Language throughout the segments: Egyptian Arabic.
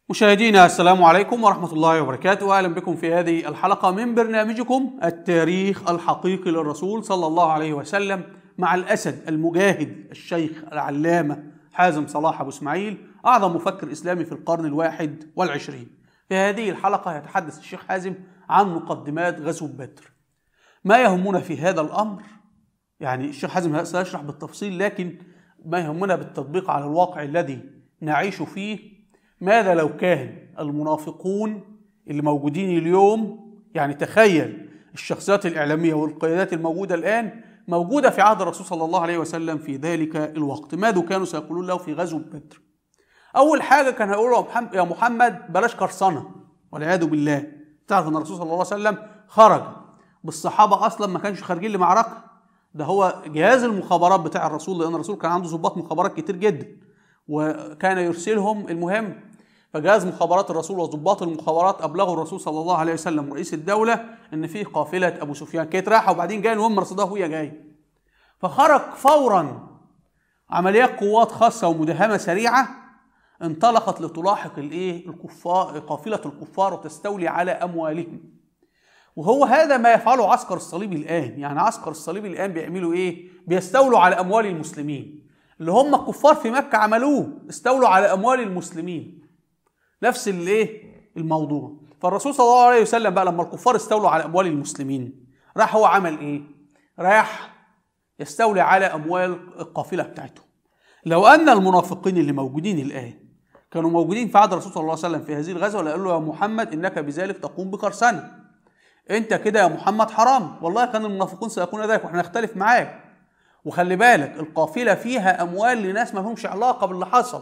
مشاهدينا السلام عليكم ورحمة الله وبركاته أهلا بكم في هذه الحلقة من برنامجكم التاريخ الحقيقي للرسول صلى الله عليه وسلم مع الأسد المجاهد الشيخ العلامة حازم صلاح أبو إسماعيل أعظم مفكر إسلامي في القرن الواحد والعشرين في هذه الحلقة يتحدث الشيخ حازم عن مقدمات غزو بدر ما يهمنا في هذا الأمر يعني الشيخ حازم سيشرح بالتفصيل لكن ما يهمنا بالتطبيق على الواقع الذي نعيش فيه ماذا لو كان المنافقون اللي موجودين اليوم يعني تخيل الشخصيات الإعلامية والقيادات الموجودة الآن موجودة في عهد الرسول صلى الله عليه وسلم في ذلك الوقت ماذا كانوا سيقولون له في غزوة بدر أول حاجة كان هيقولوا يا محمد بلاش قرصنة والعياذ بالله تعرف أن الرسول صلى الله عليه وسلم خرج بالصحابة أصلا ما كانش خارجين لمعركة ده هو جهاز المخابرات بتاع الرسول لأن الرسول كان عنده ضباط مخابرات كتير جدا وكان يرسلهم المهم فجهاز مخابرات الرسول وضباط المخابرات ابلغوا الرسول صلى الله عليه وسلم رئيس الدوله ان في قافله ابو سفيان كانت رايحه وبعدين جاي المهم رصدها وهي جايه فخرج فورا عمليات قوات خاصه ومداهمه سريعه انطلقت لتلاحق الايه الكفار قافله الكفار وتستولي على اموالهم وهو هذا ما يفعله عسكر الصليب الان يعني عسكر الصليب الان بيعملوا ايه بيستولوا على اموال المسلمين اللي هم الكفار في مكه عملوه استولوا على اموال المسلمين نفس الايه الموضوع فالرسول صلى الله عليه وسلم بقى لما الكفار استولوا على اموال المسلمين راح هو عمل ايه راح يستولي على اموال القافله بتاعتهم لو ان المنافقين اللي موجودين الان كانوا موجودين في عهد الرسول صلى الله عليه وسلم في هذه الغزوه لقال له يا محمد انك بذلك تقوم بقرصنه انت كده يا محمد حرام والله كان المنافقون سيكون ذلك واحنا نختلف معاك وخلي بالك القافله فيها اموال لناس ما لهمش علاقه باللي حصل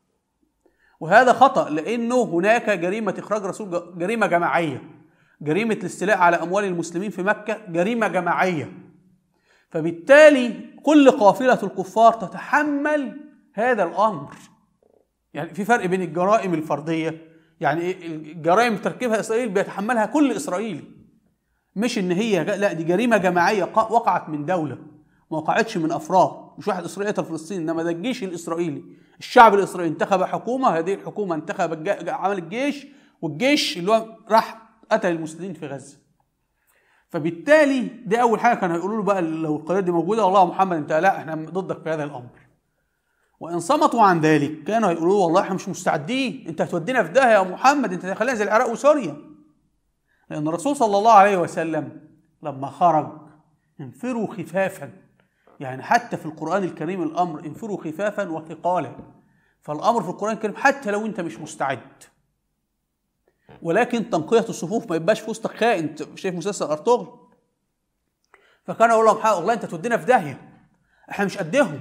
وهذا خطأ لأنه هناك جريمة إخراج رسول جريمة جماعية جريمة الاستيلاء على أموال المسلمين في مكة جريمة جماعية فبالتالي كل قافلة الكفار تتحمل هذا الأمر يعني في فرق بين الجرائم الفردية يعني الجرائم تركيبها إسرائيل بيتحملها كل إسرائيلي مش إن هي لا دي جريمة جماعية وقعت من دولة ما وقعتش من أفراد مش واحد إسرائيلي فلسطين إنما ده الجيش الإسرائيلي الشعب الاسرائيلي انتخب حكومه هذه الحكومه انتخب عمل الجيش والجيش اللي هو راح قتل المسلمين في غزه فبالتالي دي اول حاجه كانوا هيقولوا له بقى لو القضيه دي موجوده والله يا محمد انت لا احنا ضدك في هذا الامر وان صمتوا عن ذلك كانوا هيقولوا له والله احنا مش مستعدين انت هتودينا في داهيه يا محمد انت خلينا زي العراق وسوريا لان الرسول صلى الله عليه وسلم لما خرج انفروا خفافا يعني حتى في القرآن الكريم الأمر انفروا خفافا وثقالا فالأمر في القرآن الكريم حتى لو أنت مش مستعد ولكن تنقية الصفوف ما يبقاش في وسطك خائن انت شايف مسلسل أرطغرل فكان أقول لهم والله أنت تودينا في داهية احنا مش قدهم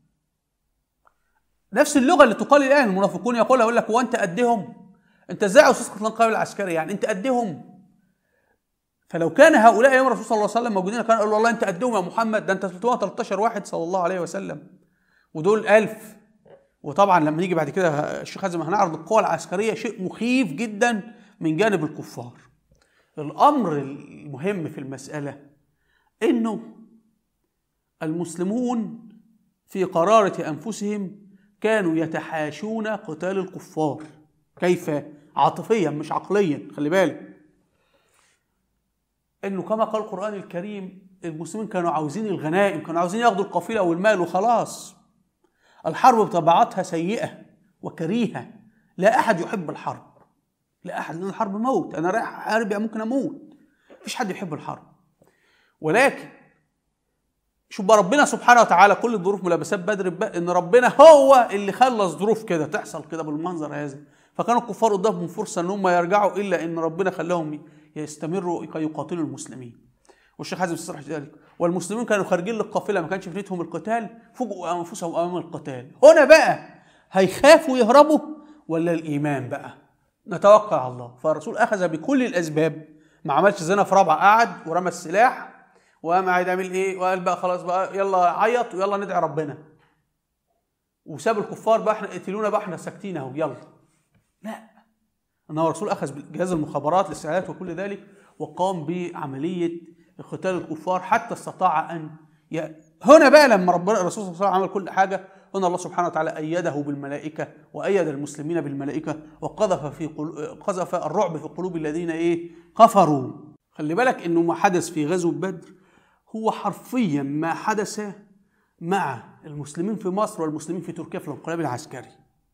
نفس اللغة اللي تقال الآن المنافقون يقول يقول لك هو أنت قدهم أنت إزاي عاوز تسقط الانقلاب العسكري يعني أنت قدهم فلو كان هؤلاء يوم الرسول صلى الله عليه وسلم موجودين كان قالوا والله انت قدهم يا محمد ده انت 313 واحد صلى الله عليه وسلم ودول 1000 وطبعا لما نيجي بعد كده الشيخ حازم هنعرض القوى العسكريه شيء مخيف جدا من جانب الكفار. الامر المهم في المساله انه المسلمون في قراره انفسهم كانوا يتحاشون قتال الكفار. كيف؟ عاطفيا مش عقليا خلي بالك. انه كما قال القران الكريم المسلمين كانوا عاوزين الغنائم كانوا عاوزين ياخدوا القافله والمال وخلاص الحرب بطبيعتها سيئه وكريهه لا احد يحب الحرب لا احد لان الحرب موت انا رايح احارب يعني ممكن اموت مفيش حد يحب الحرب ولكن شوف بقى ربنا سبحانه وتعالى كل الظروف ملابسات بدر ان ربنا هو اللي خلى الظروف كده تحصل كده بالمنظر هذا فكانوا الكفار قدامهم فرصه ان هم يرجعوا الا ان ربنا خلاهم يستمروا كي يقاتلوا المسلمين والشيخ حازم صرح ذلك والمسلمين كانوا خارجين للقافله ما كانش في نيتهم القتال فوجئوا انفسهم امام القتال هنا بقى هيخافوا يهربوا ولا الايمان بقى نتوكل على الله فالرسول اخذ بكل الاسباب ما عملش زنا في رابعه قعد ورمى السلاح وقام قاعد يعمل ايه وقال بقى خلاص بقى يلا عيط ويلا ندعي ربنا وساب الكفار بقى احنا اقتلونا بقى احنا ساكتين اهو يلا لا انه الرسول اخذ جهاز المخابرات الاستعدادات وكل ذلك وقام بعمليه قتال الكفار حتى استطاع ان ي... هنا بقى لما ربنا الرسول صلى الله عليه وسلم عمل كل حاجه هنا الله سبحانه وتعالى أيده بالملائكة وأيد المسلمين بالملائكة وقذف في قل... قذف الرعب في قلوب الذين إيه كفروا خلي بالك إنه ما حدث في غزوة بدر هو حرفيا ما حدث مع المسلمين في مصر والمسلمين في تركيا في الانقلاب العسكري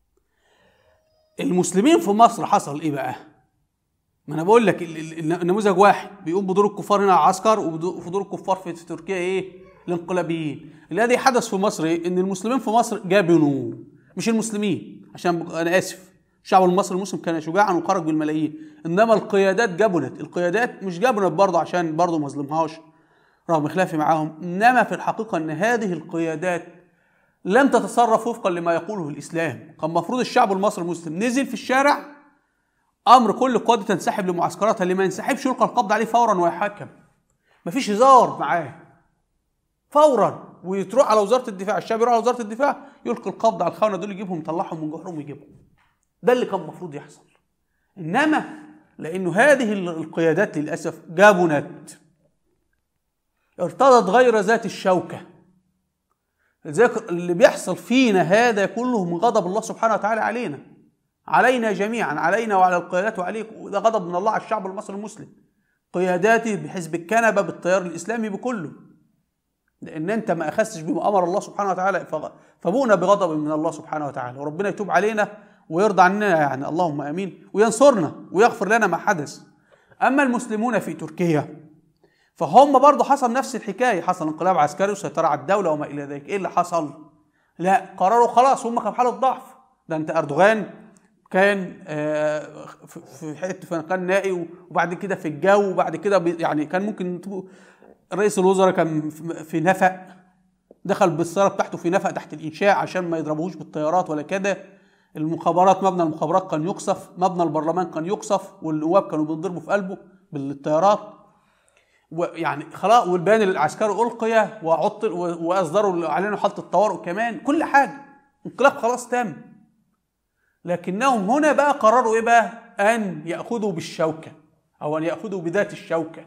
المسلمين في مصر حصل ايه بقى ما انا بقول لك ال- ال- النموذج واحد بيقوم بدور الكفار هنا على العسكر وفي دور الكفار في تركيا ايه الانقلابيين الذي حدث في مصر إيه؟ ان المسلمين في مصر جبنوا مش المسلمين عشان انا اسف الشعب المصري المسلم كان شجاعا وخرج بالملايين انما القيادات جبنت القيادات مش جبنت برضه عشان برضه ما اظلمهاش رغم خلافي معاهم انما في الحقيقه ان هذه القيادات لم تتصرف وفقا لما يقوله الاسلام كان المفروض الشعب المصري المسلم نزل في الشارع امر كل قاده تنسحب لمعسكراتها اللي ما ينسحبش يلقى القبض عليه فورا ويحاكم مفيش هزار معاه فورا وتروح على وزاره الدفاع الشعب يروح على وزاره الدفاع يلقي القبض على الخونه دول يجيبهم يطلعهم من جحرهم ويجيبهم ده اللي كان المفروض يحصل انما لانه هذه القيادات للاسف جابنت ارتضت غير ذات الشوكه لذلك اللي بيحصل فينا هذا كله من غضب الله سبحانه وتعالى علينا علينا جميعا علينا وعلى القيادات وعليك وده غضب من الله على الشعب المصري المسلم قياداتي بحزب الكنبه بالتيار الاسلامي بكله لان انت ما اخذتش بما امر الله سبحانه وتعالى فغ- فبونا بغضب من الله سبحانه وتعالى وربنا يتوب علينا ويرضى عننا يعني اللهم امين وينصرنا ويغفر لنا ما حدث اما المسلمون في تركيا فهم برضه حصل نفس الحكايه حصل انقلاب عسكري وسيطره على الدوله وما الى ذلك ايه اللي حصل لا قرروا خلاص هم كانوا في حاله ضعف ده انت اردوغان كان آه، في- في حته في كان نائي وبعد كده في الجو وبعد كده بي- يعني كان ممكن تبقوا- رئيس الوزراء كان في- في نفق دخل بالسياره بتاعته في نفق تحت الانشاء عشان ما يضربوهوش بالطيارات ولا كده المخابرات مبنى المخابرات كان يقصف مبنى البرلمان كان يقصف والنواب كانوا بينضربوا في قلبه بالطيارات ويعني خلاص والبيان العسكري القي وعطل و- واصدروا اعلنوا حاله الطوارئ كمان كل حاجه انقلاب خلاص تم لكنهم هنا بقى قرروا ايه بقى ان ياخذوا بالشوكه او ان ياخذوا بذات الشوكه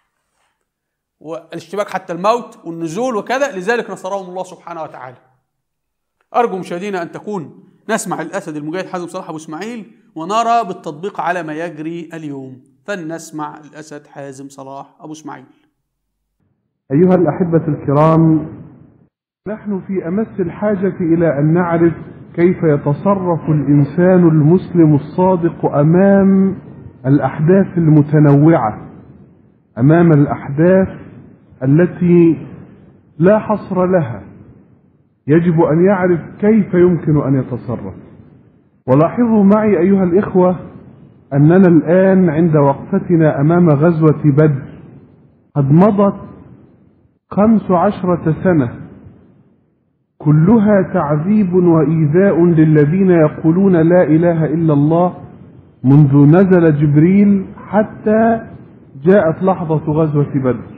والاشتباك حتى الموت والنزول وكذا لذلك نصرهم الله سبحانه وتعالى ارجو مشاهدينا ان تكون نسمع الاسد المجاهد حازم صلاح ابو اسماعيل ونرى بالتطبيق على ما يجري اليوم فلنسمع الاسد حازم صلاح ابو اسماعيل أيها الأحبة الكرام نحن في أمس الحاجة إلى أن نعرف كيف يتصرف الإنسان المسلم الصادق أمام الأحداث المتنوعة أمام الأحداث التي لا حصر لها يجب أن يعرف كيف يمكن أن يتصرف ولاحظوا معي أيها الإخوة أننا الآن عند وقفتنا أمام غزوة بدر قد مضت خمس عشرة سنة كلها تعذيب وإيذاء للذين يقولون لا إله إلا الله منذ نزل جبريل حتى جاءت لحظة غزوة بدر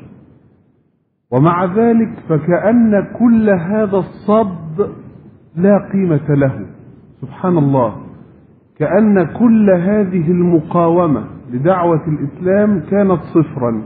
ومع ذلك فكأن كل هذا الصد لا قيمة له سبحان الله كأن كل هذه المقاومة لدعوة الإسلام كانت صفرا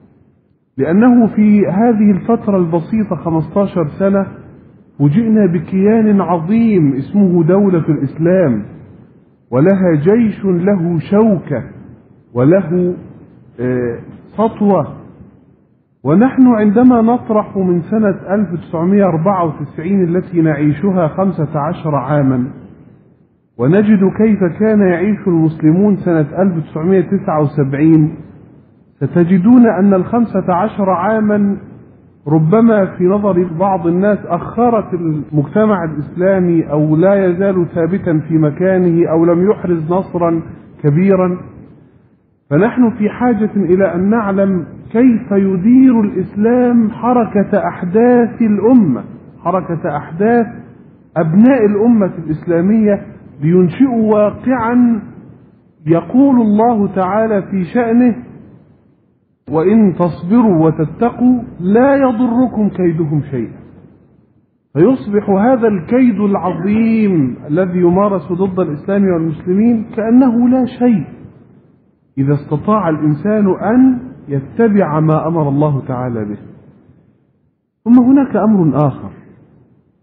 لأنه في هذه الفترة البسيطة 15 سنة وجئنا بكيان عظيم اسمه دولة الإسلام ولها جيش له شوكة وله آه، سطوة ونحن عندما نطرح من سنة 1994 التي نعيشها 15 عاما ونجد كيف كان يعيش المسلمون سنة 1979 ستجدون أن الخمسة عشر عاما ربما في نظر بعض الناس أخرت المجتمع الإسلامي أو لا يزال ثابتا في مكانه أو لم يحرز نصرا كبيرا فنحن في حاجة إلى أن نعلم كيف يدير الإسلام حركة أحداث الأمة حركة أحداث أبناء الأمة الإسلامية لينشئوا واقعا يقول الله تعالى في شأنه وإن تصبروا وتتقوا لا يضركم كيدهم شيئا فيصبح هذا الكيد العظيم الذي يمارس ضد الإسلام والمسلمين كأنه لا شيء إذا استطاع الإنسان أن يتبع ما أمر الله تعالى به ثم هناك أمر آخر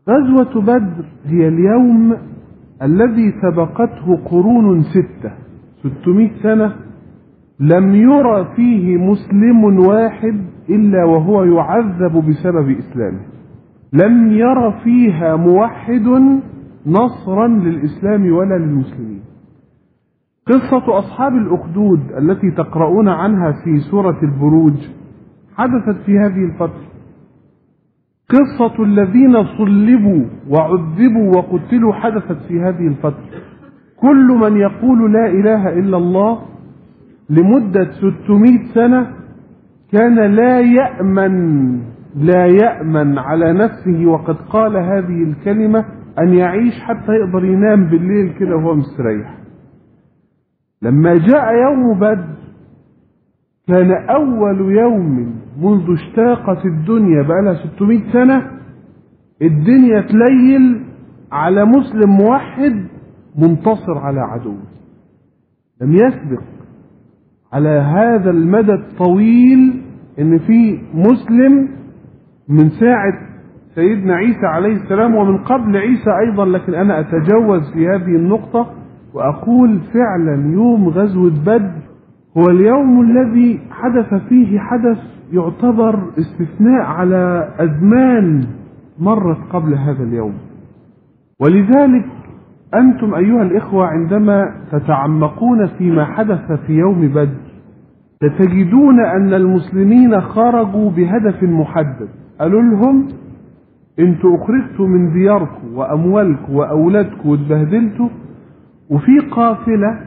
غزوة بدر هي اليوم الذي سبقته قرون ستة 600 سنة لم يرى فيه مسلم واحد إلا وهو يعذب بسبب إسلامه لم ير فيها موحد نصرا للإسلام ولا للمسلمين قصة أصحاب الأخدود التي تقرؤون عنها في سورة البروج حدثت في هذه الفترة قصة الذين صلبوا وعذبوا وقتلوا حدثت في هذه الفترة كل من يقول لا إله إلا الله لمدة 600 سنة كان لا يأمن لا يأمن على نفسه وقد قال هذه الكلمة أن يعيش حتى يقدر ينام بالليل كده وهو مستريح لما جاء يوم بدر كان أول يوم منذ اشتاقت الدنيا بقى لها 600 سنة الدنيا تليل على مسلم موحد منتصر على عدو لم يسبق على هذا المدى الطويل ان في مسلم من ساعة سيدنا عيسى عليه السلام ومن قبل عيسى ايضا لكن انا اتجوز في هذه النقطة واقول فعلا يوم غزوة بدر هو اليوم الذي حدث فيه حدث يعتبر استثناء على ازمان مرت قبل هذا اليوم ولذلك انتم ايها الاخوة عندما تتعمقون فيما حدث في يوم بدر ستجدون ان المسلمين خرجوا بهدف محدد قالوا لهم انتوا اخرجتوا من دياركم واموالكم واولادكم واتبهدلتوا وفي قافلة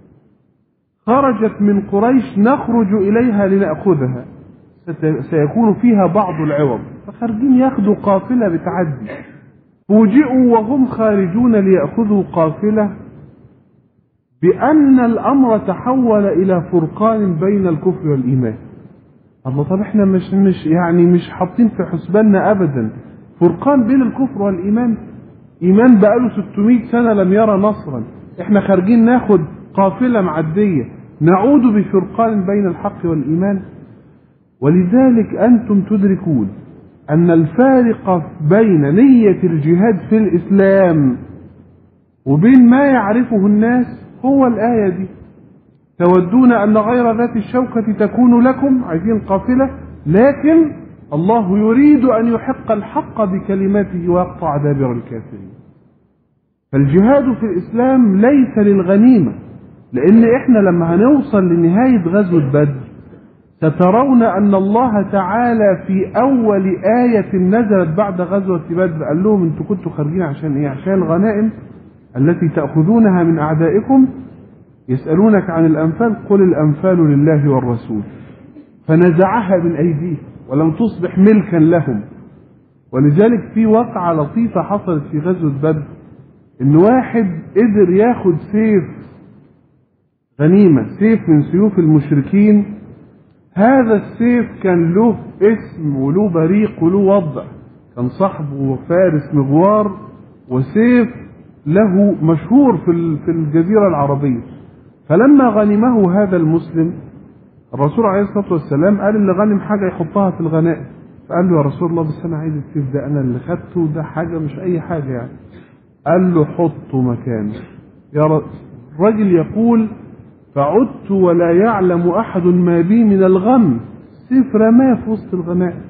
خرجت من قريش نخرج اليها لنأخذها سيكون فيها بعض العوض فخارجين ياخدوا قافلة بتعدي فوجئوا وهم خارجون ليأخذوا قافلة بأن الأمر تحول إلى فرقان بين الكفر والإيمان الله طب احنا مش مش يعني مش حاطين في حسباننا أبدا فرقان بين الكفر والإيمان إيمان بقاله 600 سنة لم يرى نصرا احنا خارجين ناخد قافلة معدية نعود بفرقان بين الحق والإيمان ولذلك أنتم تدركون أن الفارق بين نية الجهاد في الإسلام وبين ما يعرفه الناس هو الآية دي تودون أن غير ذات الشوكة تكون لكم عايزين قافلة لكن الله يريد أن يحق الحق بكلماته ويقطع دابر الكافرين فالجهاد في الإسلام ليس للغنيمة لأن إحنا لما هنوصل لنهاية غزوة بدر سترون أن الله تعالى في أول آية نزلت بعد غزوة بدر قال لهم أنتوا كنتوا خارجين عشان إيه؟ عشان الغنائم التي تأخذونها من أعدائكم يسألونك عن الأنفال قل الأنفال لله والرسول فنزعها من أيديهم ولم تصبح ملكا لهم ولذلك في واقعة لطيفة حصلت في غزوة بدر إن واحد قدر ياخد سيف غنيمة سيف من سيوف المشركين هذا السيف كان له اسم وله بريق وله وضع كان صاحبه فارس مغوار وسيف له مشهور في في الجزيرة العربية فلما غنمه هذا المسلم الرسول عليه الصلاة والسلام قال اللي غنم حاجة يحطها في الغنائم فقال له يا رسول الله بس أنا عايز السيف ده أنا اللي خدته ده حاجة مش أي حاجة يعني قال له حطه مكانه يا الرجل يقول فعدت ولا يعلم أحد ما بي من الغم سيف رماه في وسط الغنائم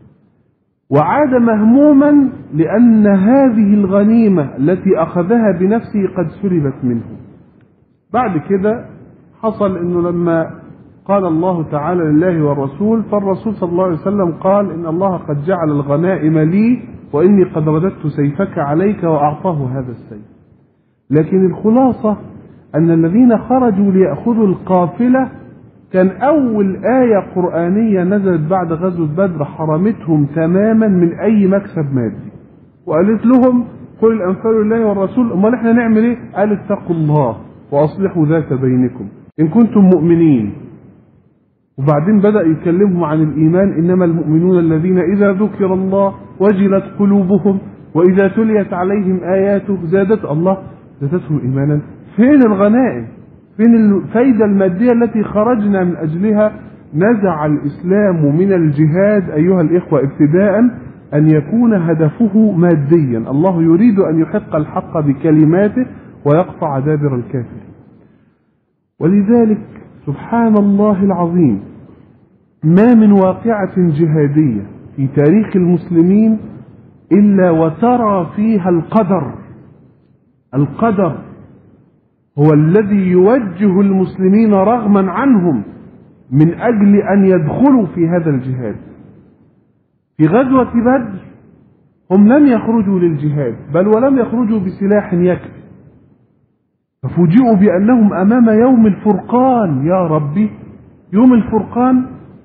وعاد مهموما لأن هذه الغنيمة التي أخذها بنفسه قد سلبت منه بعد كده حصل أنه لما قال الله تعالى لله والرسول فالرسول صلى الله عليه وسلم قال إن الله قد جعل الغنائم لي وإني قد رددت سيفك عليك وأعطاه هذا السيف لكن الخلاصة أن الذين خرجوا ليأخذوا القافلة كان أول آية قرآنية نزلت بعد غزوة بدر حرمتهم تماما من أي مكسب مادي وقالت لهم قل الأنفال لله والرسول أمال إحنا نعمل إيه؟ قال اتقوا الله وأصلحوا ذات بينكم إن كنتم مؤمنين وبعدين بدأ يكلمهم عن الإيمان إنما المؤمنون الذين إذا ذكر الله وجلت قلوبهم وإذا تليت عليهم آياته زادت الله زادتهم إيمانا فين الغنائم فين الفايدة المادية التي خرجنا من أجلها نزع الإسلام من الجهاد أيها الإخوة ابتداء أن يكون هدفه ماديا الله يريد أن يحق الحق بكلماته ويقطع دابر الكافر ولذلك سبحان الله العظيم ما من واقعة جهادية في تاريخ المسلمين إلا وترى فيها القدر القدر هو الذي يوجه المسلمين رغما عنهم من أجل أن يدخلوا في هذا الجهاد في غزوة بدر هم لم يخرجوا للجهاد بل ولم يخرجوا بسلاح يكفي ففوجئوا بأنهم أمام يوم الفرقان يا ربي يوم الفرقان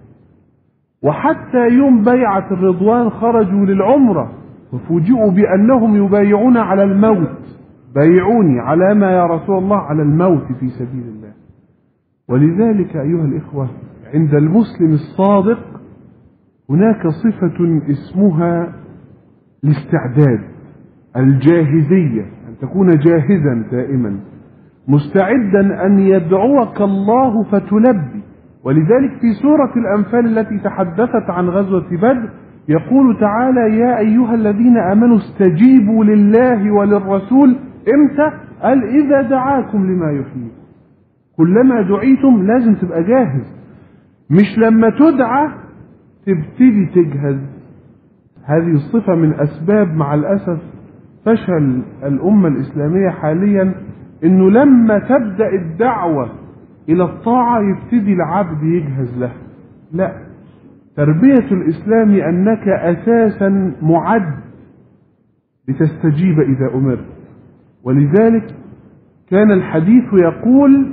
وحتى يوم بيعة الرضوان خرجوا للعمرة وفوجئوا بأنهم يبايعون على الموت بايعوني على ما يا رسول الله على الموت في سبيل الله ولذلك أيها الإخوة عند المسلم الصادق هناك صفة اسمها الاستعداد الجاهزية أن تكون جاهزا دائما مستعدا أن يدعوك الله فتلبي ولذلك في سورة الأنفال التي تحدثت عن غزوة بدر يقول تعالى يا أيها الذين آمنوا استجيبوا لله وللرسول امتى قال إذا دعاكم لما يحييكم كلما دعيتم لازم تبقى جاهز مش لما تدعى تبتدي تجهز هذه الصفة من أسباب مع الأسف فشل الأمة الإسلامية حاليا إنه لما تبدأ الدعوة إلى الطاعة يبتدي العبد يجهز لها لا تربية الإسلام أنك أساسا معد لتستجيب إذا أمرت ولذلك كان الحديث يقول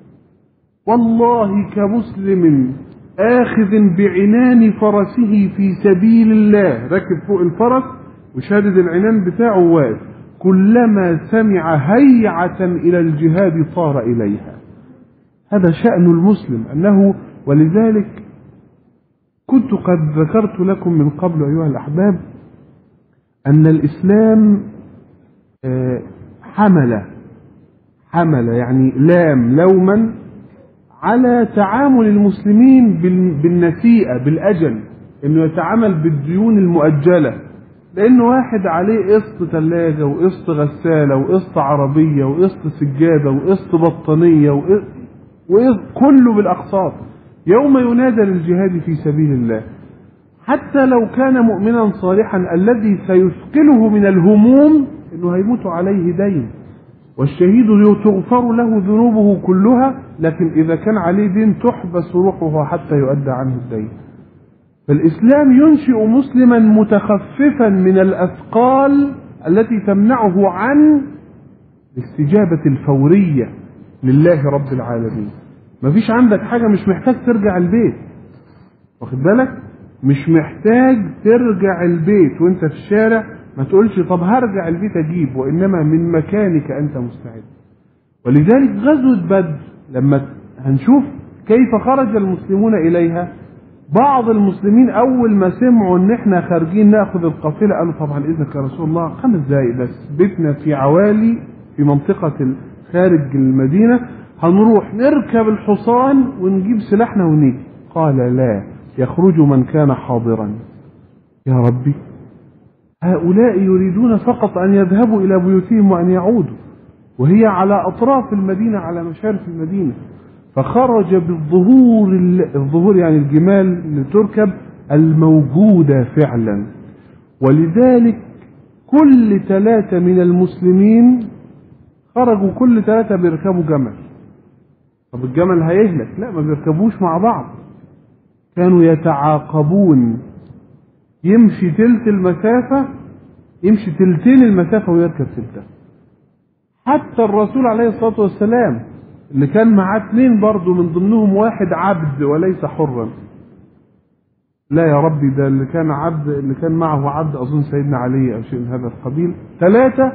والله كمسلم آخذ بعنان فرسه في سبيل الله ركب فوق الفرس وشادد العنان بتاعه واقف كلما سمع هيعة إلى الجهاد طار إليها هذا شأن المسلم أنه ولذلك كنت قد ذكرت لكم من قبل أيها الأحباب أن الإسلام حمل حمل يعني لام لوما على تعامل المسلمين بالنسيئة بالأجل انه يتعامل بالديون المؤجلة لان واحد عليه قسط ثلاجة وقسط غسالة وقسط عربية وقسط سجادة وقسط بطانية وقسط كله بالاقساط يوم ينادى للجهاد في سبيل الله حتى لو كان مؤمنا صالحا الذي سيثقله من الهموم انه هيموت عليه دين والشهيد تغفر له ذنوبه كلها لكن إذا كان عليه دين تحبس روحه حتى يؤدى عنه الدين فالإسلام ينشئ مسلما متخففا من الأثقال التي تمنعه عن الاستجابة الفورية لله رب العالمين مفيش عندك حاجة مش محتاج ترجع البيت واخد بالك مش محتاج ترجع البيت وانت في الشارع ما تقولش طب هرجع البيت اجيب وانما من مكانك انت مستعد ولذلك غزوة بدر لما هنشوف كيف خرج المسلمون اليها بعض المسلمين اول ما سمعوا ان احنا خارجين ناخذ القافله قالوا طبعا اذنك يا رسول الله خمس دقائق بس بيتنا في عوالي في منطقه خارج المدينه هنروح نركب الحصان ونجيب سلاحنا ونيجي قال لا يخرج من كان حاضرا يا ربي هؤلاء يريدون فقط أن يذهبوا إلى بيوتهم وأن يعودوا وهي على أطراف المدينة على مشارف المدينة فخرج بالظهور الظهور يعني الجمال اللي تركب الموجودة فعلا ولذلك كل ثلاثة من المسلمين خرجوا كل ثلاثة بيركبوا جمل طب الجمل هيهلك لا ما بيركبوش مع بعض كانوا يتعاقبون يمشي تلت المسافة يمشي تلتين المسافة ويركب تلتها حتى الرسول عليه الصلاة والسلام اللي كان معاه اثنين برضه من ضمنهم واحد عبد وليس حرا لا يا ربي ده اللي كان عبد اللي كان معه عبد اظن سيدنا علي او شيء من هذا القبيل ثلاثة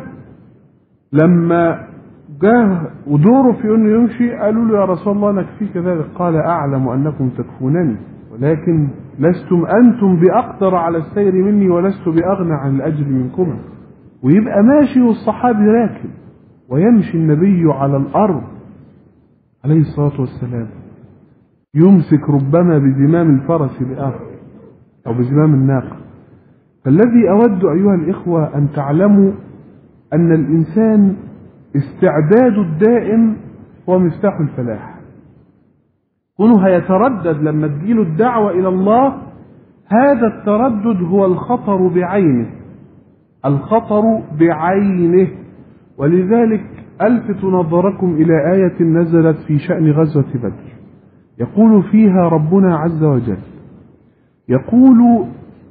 لما جاء ودوره في انه يمشي قالوا له يا رسول الله نكفيك ذلك قال اعلم انكم تكفونني ولكن لستم أنتم بأقدر على السير مني ولست بأغنى عن الأجر منكم ويبقى ماشي والصحابي راكب ويمشي النبي على الأرض عليه الصلاة والسلام يمسك ربما بزمام الفرس بآخر أو بزمام الناقة فالذي أود أيها الإخوة أن تعلموا أن الإنسان استعداد الدائم هو مفتاح الفلاح كونه هيتردد لما تجيله الدعوة إلى الله هذا التردد هو الخطر بعينه الخطر بعينه ولذلك ألفت نظركم إلى آية نزلت في شأن غزوة بدر يقول فيها ربنا عز وجل يقول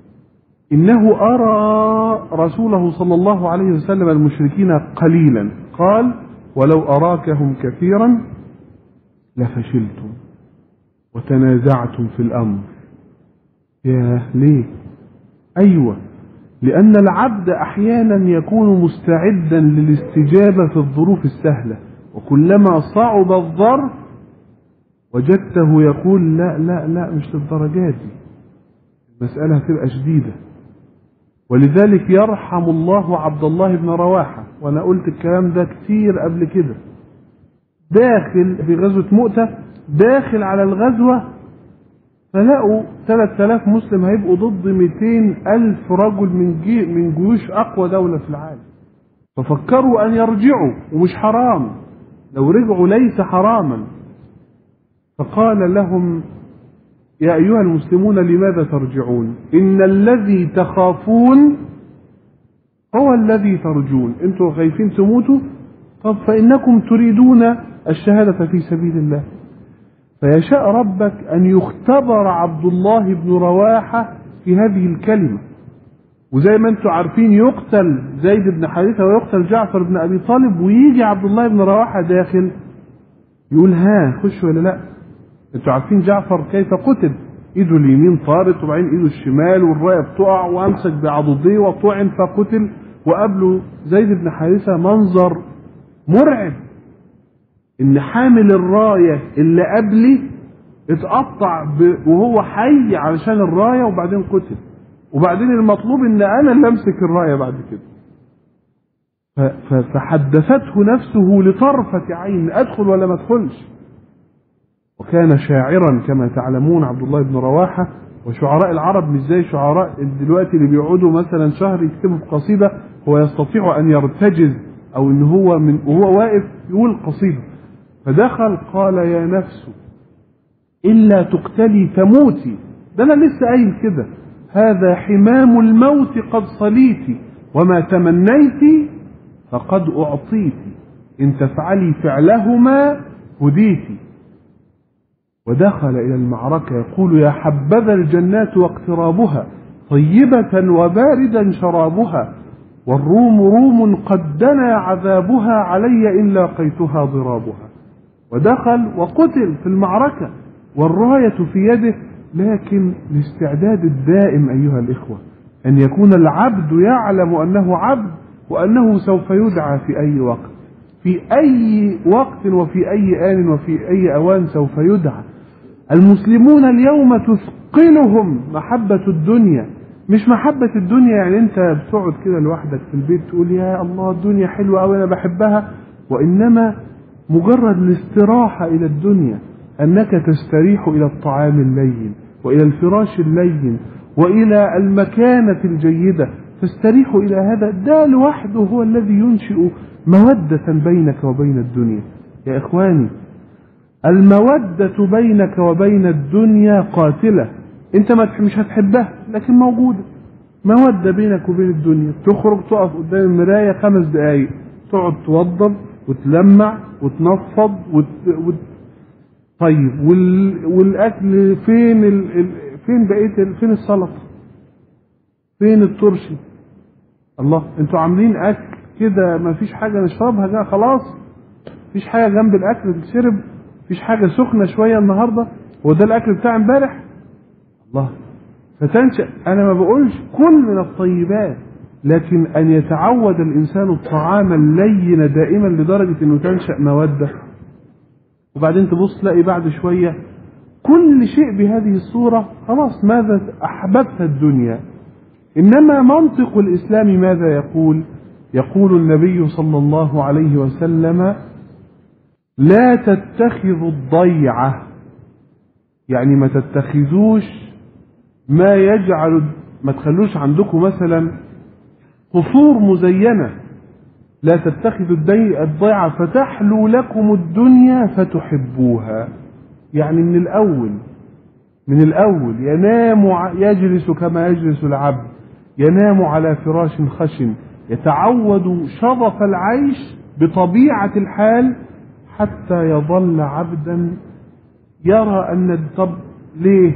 إنه أرى رسوله صلى الله عليه وسلم المشركين قليلا قال ولو أراكهم كثيرا لفشلتم وتنازعتم في الأمر يا ليه أيوة لأن العبد أحيانا يكون مستعدا للاستجابة في الظروف السهلة وكلما صعب الظرف وجدته يقول لا لا لا مش للدرجات دي المسألة هتبقى شديدة ولذلك يرحم الله عبد الله بن رواحة وأنا قلت الكلام ده كتير قبل كده داخل في غزوة مؤتة داخل على الغزوة فلقوا 3000 مسلم هيبقوا ضد 200 ألف رجل من جي من جيوش أقوى دولة في العالم ففكروا أن يرجعوا ومش حرام لو رجعوا ليس حراما فقال لهم يا أيها المسلمون لماذا ترجعون إن الذي تخافون هو الذي ترجون أنتم خايفين تموتوا طب فإنكم تريدون الشهادة في سبيل الله فيشاء ربك أن يختبر عبد الله بن رواحة في هذه الكلمة وزي ما انتم عارفين يقتل زيد بن حارثة ويقتل جعفر بن أبي طالب ويجي عبد الله بن رواحة داخل يقول ها خش ولا لا انتوا عارفين جعفر كيف قتل ايده اليمين طارت وبعدين ايده الشمال والرايه بتقع وامسك بعضديه وطعن فقتل وقبله زيد بن حارثه منظر مرعب ان حامل الرايه اللي قبلي اتقطع ب... وهو حي علشان الرايه وبعدين قتل وبعدين المطلوب ان انا اللي امسك الرايه بعد كده ف... ف... فحدثته نفسه لطرفه عين ادخل ولا ما ادخلش وكان شاعرا كما تعلمون عبد الله بن رواحة وشعراء العرب مش زي شعراء دلوقتي اللي بيقعدوا مثلا شهر يكتبوا في قصيدة هو يستطيع أن يرتجز أو إن هو من وهو واقف يقول قصيدة فدخل قال يا نفس إلا تقتلي تموتي ده أنا لسه قايل كده هذا حمام الموت قد صليت وما تمنيت فقد أعطيت إن تفعلي فعلهما هديتِ ودخل إلى المعركة يقول يا حبذا الجنات واقترابها طيبة وباردا شرابها والروم روم قد دنا عذابها علي إن لاقيتها ضرابها ودخل وقتل في المعركة والراية في يده لكن الاستعداد الدائم أيها الإخوة أن يكون العبد يعلم أنه عبد وأنه سوف يدعى في أي وقت في أي وقت وفي أي آن وفي أي أوان سوف يدعى المسلمون اليوم تثقلهم محبة الدنيا مش محبة الدنيا يعني انت بتقعد كده لوحدك في البيت تقول يا الله الدنيا حلوة أوي أنا بحبها وإنما مجرد الاستراحة إلى الدنيا أنك تستريح إلى الطعام اللين وإلى الفراش اللين وإلى المكانة الجيدة تستريح إلى هذا ده لوحده هو الذي ينشئ مودة بينك وبين الدنيا يا إخواني المودة بينك وبين الدنيا قاتلة انت ما مش هتحبها لكن موجودة مودة بينك وبين الدنيا تخرج تقف قدام المراية خمس دقايق تقعد توضب وتلمع وتنفض وت... وت... طيب وال... والاكل فين ال... ال... فين بقيه ال... فين السلطه فين الترشي الله انتوا عاملين اكل كده ما فيش حاجه نشربها ده خلاص مفيش حاجه جنب الاكل تتشرب مفيش حاجه سخنه شويه النهارده هو ده الاكل بتاع امبارح الله فتنشأ انا ما بقولش كل من الطيبات لكن ان يتعود الانسان الطعام اللين دائما لدرجه انه تنشأ موده وبعدين تبص تلاقي بعد شويه كل شيء بهذه الصوره خلاص ماذا احببت الدنيا انما منطق الاسلام ماذا يقول يقول النبي صلى الله عليه وسلم لا تتخذوا الضيعه يعني ما تتخذوش ما يجعل ما تخلوش عندكم مثلا قصور مزينة لا تتخذوا الدي- الضيعة فتحلو لكم الدنيا فتحبوها يعني من الأول من الأول ينام ع- يجلس كما يجلس العبد ينام على فراش خشن يتعود شظف العيش بطبيعة الحال حتى يظل عبدا يرى أن طب ليه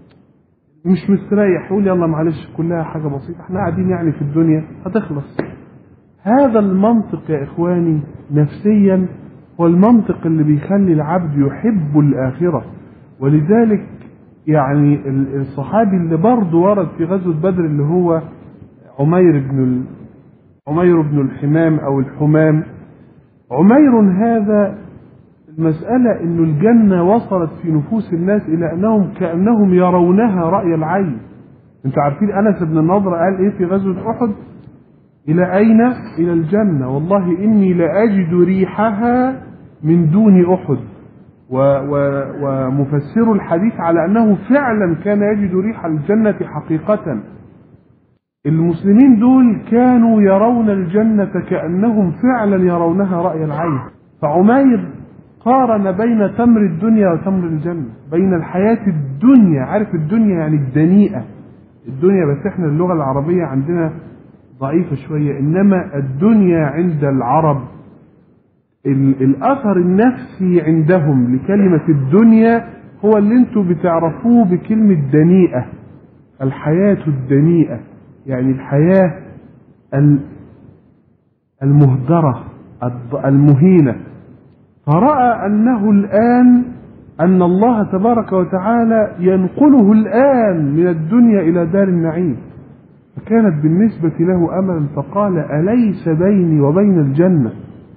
مش مستريح يقول يلا معلش كلها حاجة بسيطة احنا قاعدين يعني في الدنيا هتخلص هذا المنطق يا إخواني نفسيا هو المنطق اللي بيخلي العبد يحب الآخرة ولذلك يعني ال- الصحابي اللي برضه ورد في غزوة بدر اللي هو عمير بن ال... عمير بن الحمام أو الحمام عمير هذا المسألة أن الجنة وصلت في نفوس الناس إلى أنهم كأنهم يرونها رأي العين أنت عارفين أنس بن النضر قال إيه في غزوة أحد إلى أين؟ إلى الجنة والله إني لأجد ريحها من دون أحد و و ومفسر الحديث على أنه فعلا كان يجد ريح الجنة حقيقة المسلمين دول كانوا يرون الجنة كأنهم فعلا يرونها رأي العين فعمير قارن بين تمر الدنيا وتمر الجنة بين الحياة الدنيا عارف الدنيا يعني الدنيئة الدنيا بس احنا اللغة العربية عندنا ضعيفة شوية إنما الدنيا عند العرب ال- الأثر النفسي عندهم لكلمة الدنيا هو اللي انتوا بتعرفوه بكلمة دنيئة الحياة الدنيئة يعني الحياة ال- المهدرة الض- المهينة فرأى أنه الآن أن الله تبارك وتعالى ينقله الآن من الدنيا إلى دار النعيم فكانت بالنسبة له أملا فقال أليس بيني وبين الجنة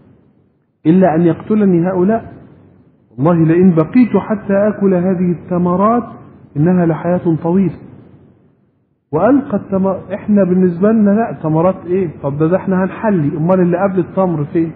إلا أن يقتلني هؤلاء والله لئن بقيت حتى آكل هذه الثمرات إنها لحياة طويلة وألقى التمر إحنا بالنسبة لنا لا ثمرات إيه طب ده, ده إحنا هنحلي أمال اللي قبل التمر فين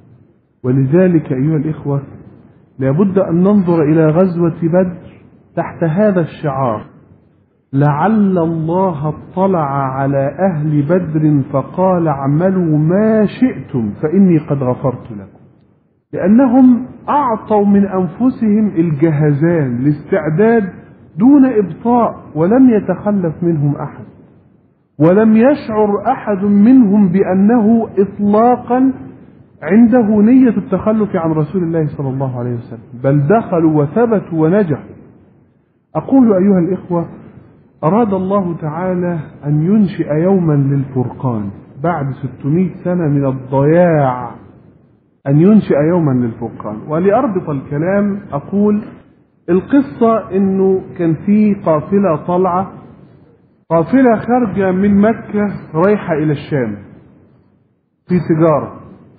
ولذلك أيها الإخوة لابد أن ننظر إلى غزوة بدر تحت هذا الشعار لعل الله اطلع على أهل بدر فقال اعملوا ما شئتم فإني قد غفرت لكم لأنهم أعطوا من أنفسهم الجهزان الاستعداد دون إبطاء ولم يتخلف منهم أحد ولم يشعر أحد منهم بأنه إطلاقا عنده نية التخلف عن رسول الله صلى الله عليه وسلم بل دخلوا وثبتوا ونجحوا أقول أيها الإخوة أراد الله تعالى أن ينشئ يوما للفرقان بعد 600 سنة من الضياع أن ينشئ يوما للفرقان ولأربط الكلام أقول القصة أنه كان في قافلة طالعة قافلة خارجة من مكة رايحة إلى الشام في تجارة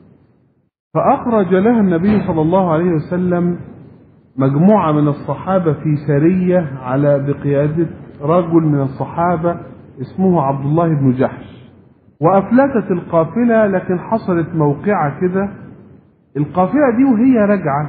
فأخرج لها النبي صلى الله عليه وسلم مجموعة من الصحابة في سرية على بقيادة رجل من الصحابة اسمه عبد الله بن جحش وأفلتت القافلة لكن حصلت موقعة كده القافلة دي وهي راجعة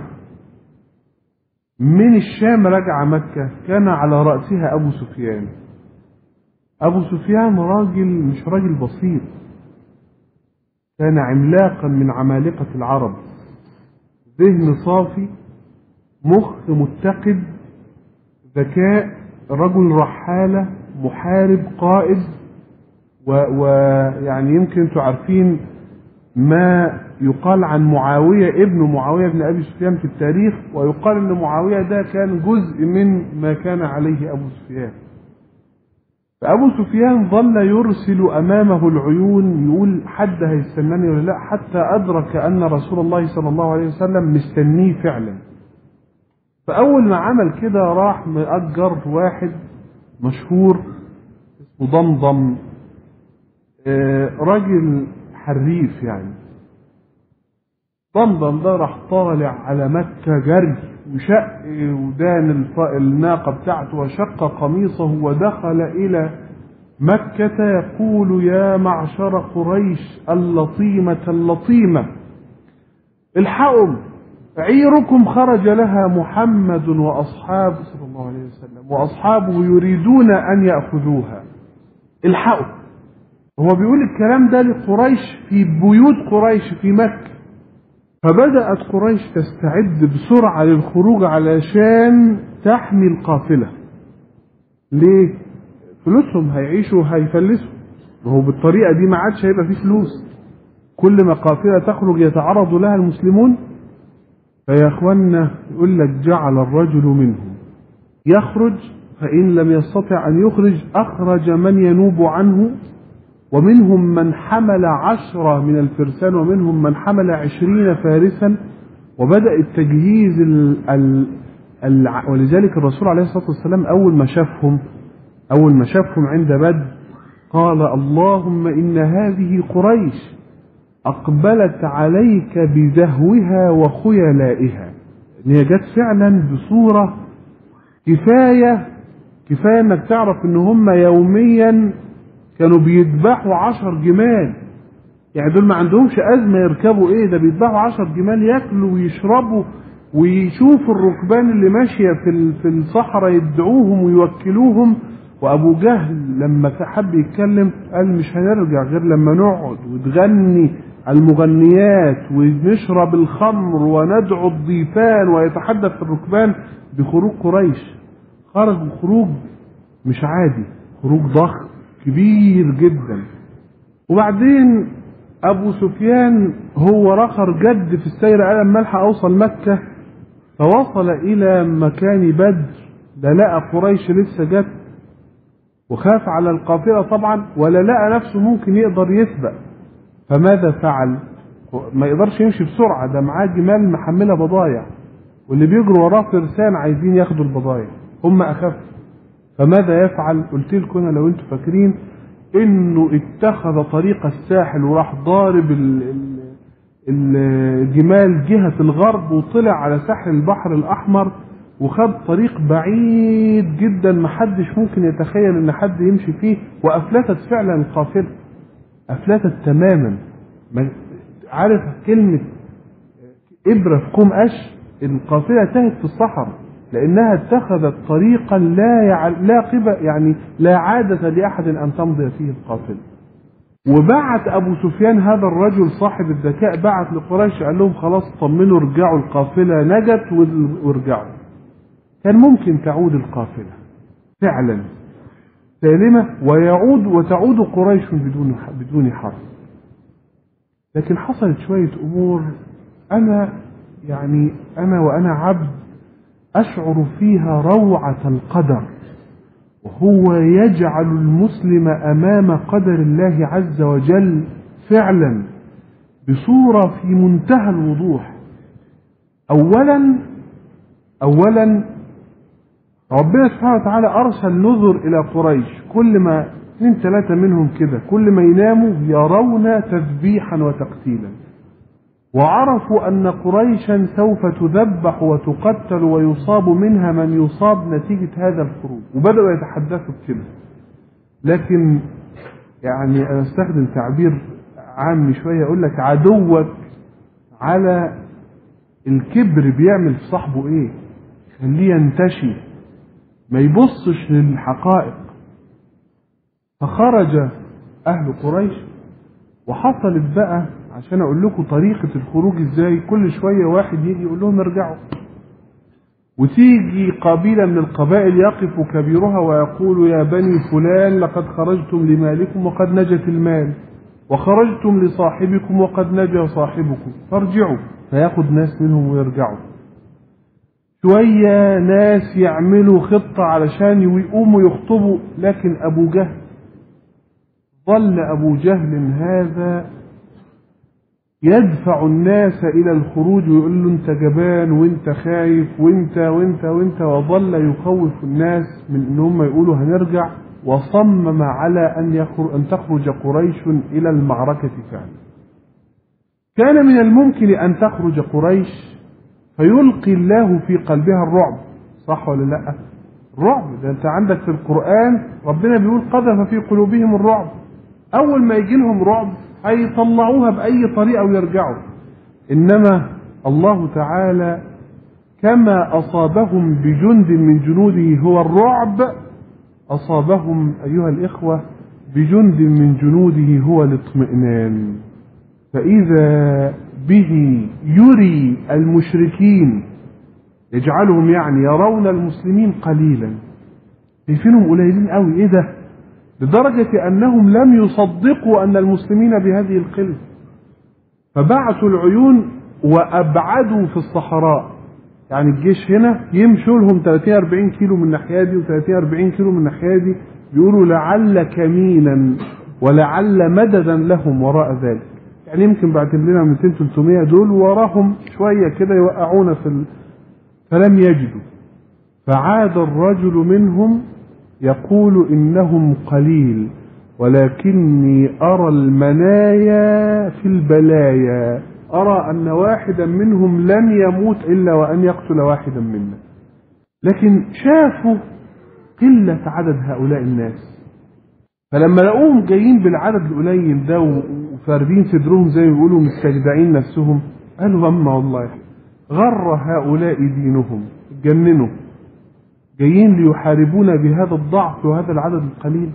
من الشام راجعة مكة كان على رأسها أبو سفيان أبو سفيان راجل مش راجل بسيط كان عملاقا من عمالقة العرب ذهن صافي مخ متقد ذكاء رجل رحالة محارب قائد ويعني يمكن انتوا عارفين ما يقال عن معاوية ابن معاوية بن أبي سفيان في التاريخ ويقال أن معاوية ده كان جزء من ما كان عليه أبو سفيان فأبو سفيان ظل يرسل أمامه العيون يقول حد هيستناني ولا لا حتى أدرك أن رسول الله صلى الله عليه وسلم مستنيه فعلا فأول ما عمل كده راح مأجر واحد مشهور اسمه ضمضم آه، راجل حريف يعني ضمضم ده راح طالع على مكة جري وشق ودان الف- الناقة بتاعته وشق قميصه ودخل إلى مكة يقول يا معشر قريش اللطيمة اللطيمة الحقوا عيركم خرج لها محمد وأصحابه صلى الله عليه وسلم وأصحابه يريدون أن يأخذوها الحقوا هو بيقول الكلام ده لقريش في بيوت قريش في مكة فبدأت قريش تستعد بسرعة للخروج علشان تحمي القافلة ليه؟ فلوسهم هيعيشوا هيفلسوا وهو بالطريقة دي ما عادش هيبقى فيه فلوس كل ما قافلة تخرج يتعرض لها المسلمون فيا اخوانا يقول لك جعل الرجل منهم يخرج فإن لم يستطع أن يخرج أخرج من ينوب عنه ومنهم من حمل عشرة من الفرسان ومنهم من حمل عشرين فارسا وبدأ التجهيز ال ال ال ولذلك الرسول عليه الصلاة والسلام أول ما شافهم أول ما شافهم عند بدر قال اللهم إن هذه قريش أقبلت عليك بدهوها وخيلائها إن هي جت فعلا بصورة كفاية كفاية إنك تعرف إن هم يوميا كانوا بيذبحوا عشر جمال يعني دول ما عندهمش أزمة يركبوا إيه ده بيذبحوا عشر جمال ياكلوا ويشربوا ويشوفوا الركبان اللي ماشية في في الصحراء يدعوهم ويوكلوهم وأبو جهل لما حب يتكلم قال مش هنرجع غير لما نقعد وتغني المغنيات ونشرب الخمر وندعو الضيفان ويتحدث الركبان بخروج قريش خرجوا خروج مش عادي خروج ضخم كبير جدا وبعدين ابو سفيان هو رخر جد في السير قال اما الحق اوصل مكه فوصل الى مكان بدر لا لقى قريش لسه جت وخاف على القافله طبعا ولا لقى نفسه ممكن يقدر يسبق فماذا فعل ما يقدرش يمشي بسرعه ده معاه جمال محمله بضايع واللي بيجروا وراه فرسان عايزين ياخدوا البضايع هم اخف فماذا يفعل قلت لكم انا لو انتم فاكرين انه اتخذ طريق الساحل وراح ضارب الجمال جهة الغرب وطلع على ساحل البحر الاحمر وخد طريق بعيد جدا محدش ممكن يتخيل ان حد يمشي فيه وافلتت فعلا القافلة افلتت تماما عارف كلمة ابرة في قوم قش القافلة تهت في الصحراء لأنها اتخذت طريقا لا يع... لا قبل يعني لا عادة لأحد أن تمضي فيه القافلة. وبعت أبو سفيان هذا الرجل صاحب الذكاء بعت لقريش قال لهم خلاص طمنوا ارجعوا القافلة نجت وارجعوا. كان ممكن تعود القافلة فعلا سالمة ويعود وتعود قريش بدون بدون حرب. لكن حصلت شوية أمور أنا يعني أنا وأنا عبد أشعر فيها روعة القدر وهو يجعل المسلم أمام قدر الله عز وجل فعلا بصورة في منتهى الوضوح أولا أولا ربنا سبحانه وتعالى أرسل نذر إلى قريش كل ما اثنين ثلاثة منهم كده كل ما يناموا يرون تذبيحا وتقتيلا وعرفوا أن قريشا سوف تذبح وتقتل ويصاب منها من يصاب نتيجة هذا الخروج وبدأوا يتحدثوا بكده لكن يعني أنا استخدم تعبير عامي شوية أقول لك عدوك على الكبر بيعمل في صاحبه إيه خليه ينتشي ما يبصش للحقائق فخرج أهل قريش وحصلت بقى عشان اقول لكم طريقة الخروج ازاي كل شوية واحد يجي يقول لهم ارجعوا وتيجي قبيلة من القبائل يقف كبيرها ويقول يا بني فلان لقد خرجتم لمالكم وقد نجت المال وخرجتم لصاحبكم وقد نجا صاحبكم فارجعوا فياخد ناس منهم ويرجعوا شوية ناس يعملوا خطة علشان يقوموا يخطبوا لكن أبو جهل ظل أبو جهل هذا يدفع الناس الى الخروج ويقول له انت جبان وانت خايف وانت وانت وانت وظل يخوف الناس من ان هم يقولوا هنرجع وصمم على ان يخرج ان تخرج قريش الى المعركه فعلا. كان من الممكن ان تخرج قريش فيلقي الله في قلبها الرعب صح ولا لا؟ الرعب ده انت عندك في القران ربنا بيقول قذف في قلوبهم الرعب اول ما يجي لهم رعب هيطلعوها بأي طريقة ويرجعوا إنما الله تعالى كما أصابهم بجند من جنوده هو الرعب أصابهم أيها الإخوة بجند من جنوده هو الاطمئنان فإذا به يري المشركين يجعلهم يعني يرون المسلمين قليلا شايفينهم قليلين قوي ايه ده لدرجة انهم لم يصدقوا ان المسلمين بهذه القلة فبعثوا العيون وابعدوا في الصحراء يعني الجيش هنا يمشوا لهم 30 40 كيلو من الناحيه دي و30 40 كيلو من الناحيه دي يقولوا لعل كمينا ولعل مددا لهم وراء ذلك يعني يمكن بعد لنا 200 300 دول وراهم شويه كده يوقعونا في ال... فلم يجدوا فعاد الرجل منهم يقول انهم قليل ولكني ارى المنايا في البلايا ارى ان واحدا منهم لن يموت الا وان يقتل واحدا منا لكن شافوا قله عدد هؤلاء الناس فلما لقوهم جايين بالعدد القليل ده وفاردين صدرهم زي ما بيقولوا مستجدعين نفسهم قالوا اما والله غر هؤلاء دينهم اتجننوا جايين ليحاربونا بهذا الضعف وهذا العدد القليل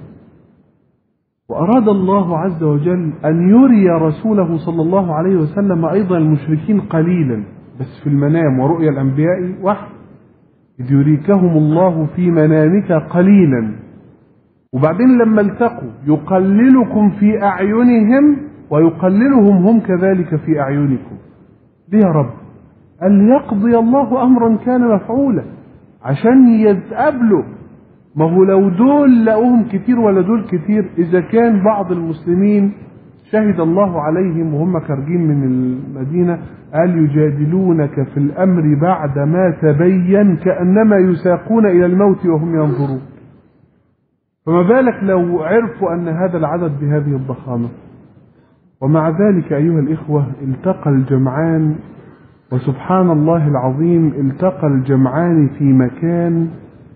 وأراد الله عز وجل أن يري رسوله صلى الله عليه وسلم أيضا المشركين قليلا بس في المنام ورؤيا الأنبياء وحي إذ يريكهم الله في منامك قليلا وبعدين لما التقوا يقللكم في أعينهم ويقللهم هم كذلك في أعينكم ليه يا رب أن يقضي الله أمرا كان مفعولا عشان يتقابلوا ما هو لو دول لقوهم كتير ولا دول كتير إذا كان بعض المسلمين شهد الله عليهم وهم خارجين من المدينة قال يجادلونك في الأمر بعد ما تبين كأنما يساقون إلى الموت وهم ينظرون فما بالك لو عرفوا أن هذا العدد بهذه الضخامة ومع ذلك أيها الإخوة التقى الجمعان وسبحان الله العظيم التقى الجمعان في مكان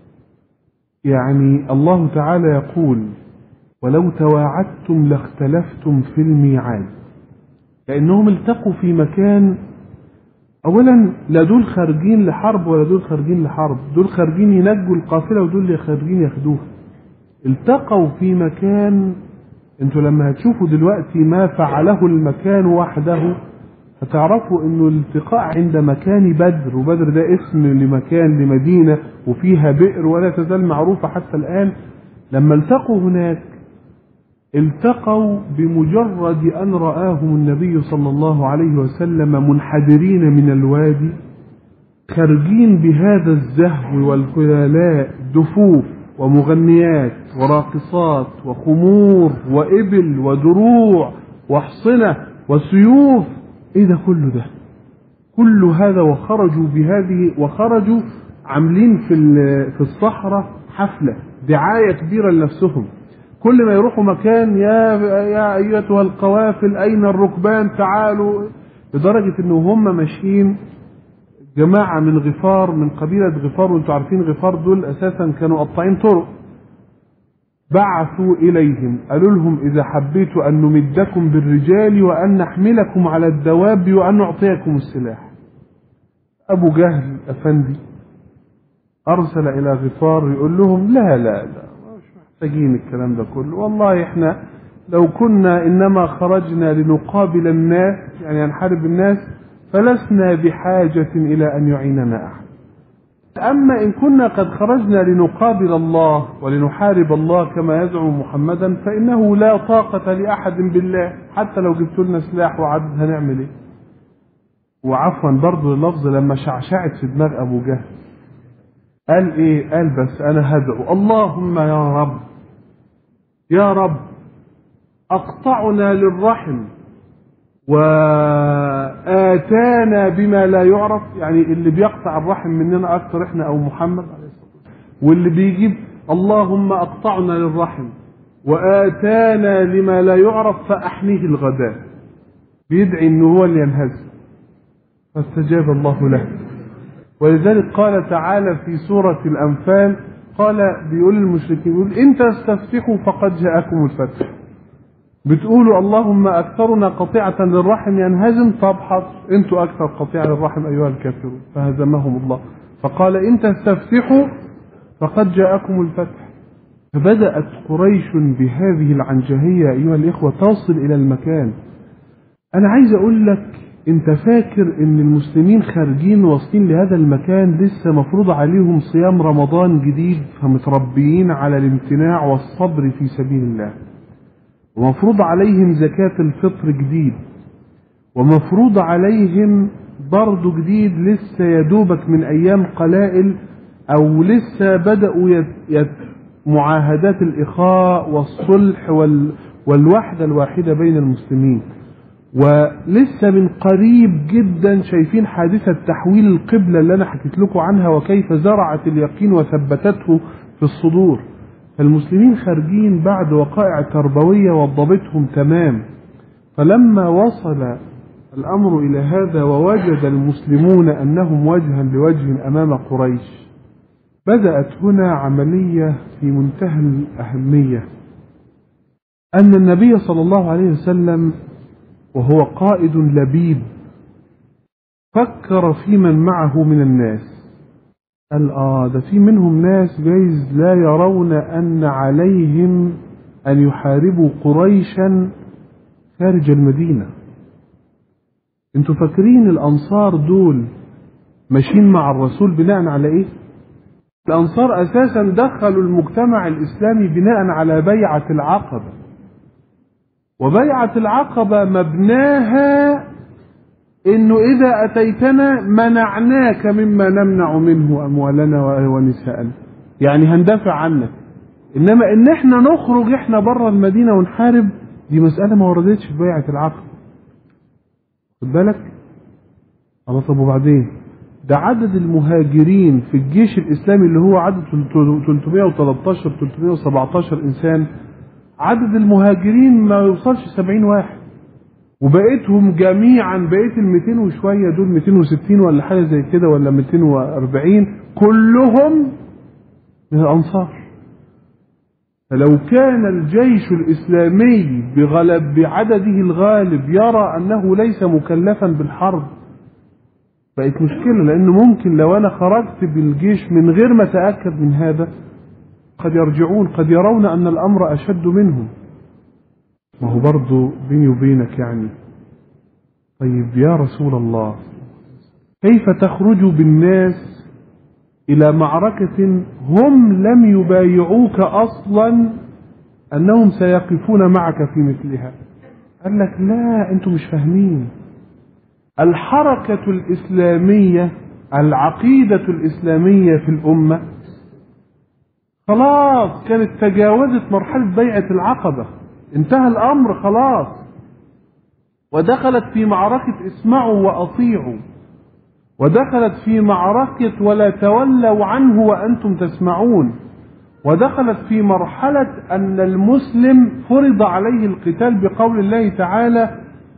يعني الله تعالى يقول ولو تواعدتم لاختلفتم في الميعاد لأنهم التقوا في مكان أولا لا دول خارجين لحرب ولا دول خارجين لحرب دول خارجين ينجوا القافلة ودول اللي خارجين ياخدوها التقوا في مكان انتوا لما هتشوفوا دلوقتي ما فعله المكان وحده هتعرفوا انه الالتقاء عند مكان بدر وبدر ده اسم لمكان لمدينة وفيها بئر ولا تزال معروفة حتى الآن لما التقوا هناك التقوا بمجرد أن رآهم النبي صلى الله عليه وسلم منحدرين من الوادي خارجين بهذا الزهو والخلالاء دفوف ومغنيات وراقصات وخمور وإبل ودروع وأحصنة وسيوف ايه ده كله ده كل هذا وخرجوا بهذه وخرجوا عاملين في في الصحراء حفلة دعاية كبيرة لنفسهم كل ما يروحوا مكان يا يا ايتها القوافل اين الركبان تعالوا لدرجة ان هم ماشيين جماعة من غفار من قبيلة غفار وانتوا عارفين غفار دول اساسا كانوا قطاعين طرق بعثوا إليهم قالوا لهم إذا حبيت أن نمدكم بالرجال وأن نحملكم على الدواب وأن نعطيكم السلاح أبو جهل أفندي أرسل إلى غفار يقول لهم لا لا لا مش محتاجين الكلام ده كله والله إحنا لو كنا إنما خرجنا لنقابل الناس يعني نحارب الناس فلسنا بحاجة إلى أن يعيننا أحد أما إن كنا قد خرجنا لنقابل الله ولنحارب الله كما يزعم محمدا فإنه لا طاقة لأحد بالله حتى لو جبت لنا سلاح وعدد هنعمل إيه وعفوا برضه اللفظ لما شعشعت في دماغ أبو جهل قال إيه قال بس أنا هدعو اللهم يا رب يا رب أقطعنا للرحم وآتانا بما لا يعرف يعني اللي بيقطع الرحم مننا أكثر إحنا أو محمد عليه الصلاة والسلام واللي بيجيب اللهم أقطعنا للرحم وآتانا لما لا يعرف فأحنيه الغداء بيدعي إنه هو اللي ينهزم فاستجاب الله له ولذلك قال تعالى في سورة الأنفال قال بيقول للمشركين يقول إن تستفتحوا فقد جاءكم الفتح بتقولوا اللهم أكثرنا قطيعة للرحم ينهزم طب حظ أنتوا أكثر قطيعة للرحم أيها الكافرون فهزمهم الله فقال إن تستفتحوا فقد جاءكم الفتح فبدأت قريش بهذه العنجهية أيها الإخوة تصل إلى المكان أنا عايز أقول لك أنت فاكر أن المسلمين خارجين واصلين لهذا المكان لسه مفروض عليهم صيام رمضان جديد فمتربيين على الامتناع والصبر في سبيل الله ومفروض عليهم زكاة الفطر جديد ومفروض عليهم برضه جديد لسه يدوبك من أيام قلائل أو لسه بدأوا يت... يت... معاهدات الإخاء والصلح وال... والوحدة الواحدة بين المسلمين ولسه من قريب جدا شايفين حادثة تحويل القبلة اللي أنا حكيت لكم عنها وكيف زرعت اليقين وثبتته في الصدور فالمسلمين خارجين بعد وقائع تربوية وضبتهم تمام فلما وصل الأمر إلى هذا ووجد المسلمون أنهم وجها لوجه أمام قريش بدأت هنا عملية في منتهى الأهمية أن النبي صلى الله عليه وسلم وهو قائد لبيب فكر في من معه من الناس قال آه ده في منهم ناس جايز لا يرون أن عليهم أن يحاربوا قريشا خارج المدينة انتوا فاكرين الأنصار دول ماشيين مع الرسول بناء على إيه؟ الأنصار أساسا دخلوا المجتمع الإسلامي بناء على بيعة العقبة وبيعة العقبة مبناها إنه إذا أتيتنا منعناك مما نمنع منه أموالنا ونساءنا يعني هندافع عنك إنما إن إحنا نخرج إحنا بره المدينة ونحارب دي مسألة ما وردتش في بيعة العقبة خد بالك الله طب وبعدين ده عدد المهاجرين في الجيش الإسلامي اللي هو عدد 313 317 إنسان عدد المهاجرين ما يوصلش 70 واحد وبقيتهم جميعا بقيت ال 200 وشويه دول 260 ولا حاجه زي كده ولا 240 كلهم من الانصار فلو كان الجيش الاسلامي بغلب بعدده الغالب يرى انه ليس مكلفا بالحرب بقت مشكله لانه ممكن لو انا خرجت بالجيش من غير ما اتاكد من هذا قد يرجعون قد يرون أن الأمر أشد منهم ما هو برضو بيني وبينك يعني طيب يا رسول الله كيف تخرج بالناس إلى معركة هم لم يبايعوك أصلا أنهم سيقفون معك في مثلها قال لك لا أنتم مش فاهمين الحركة الإسلامية العقيدة الإسلامية في الأمة خلاص كانت تجاوزت مرحلة بيعة العقبة انتهى الأمر خلاص ودخلت في معركة اسمعوا وأطيعوا ودخلت في معركة ولا تولوا عنه وأنتم تسمعون ودخلت في مرحلة أن المسلم فرض عليه القتال بقول الله تعالى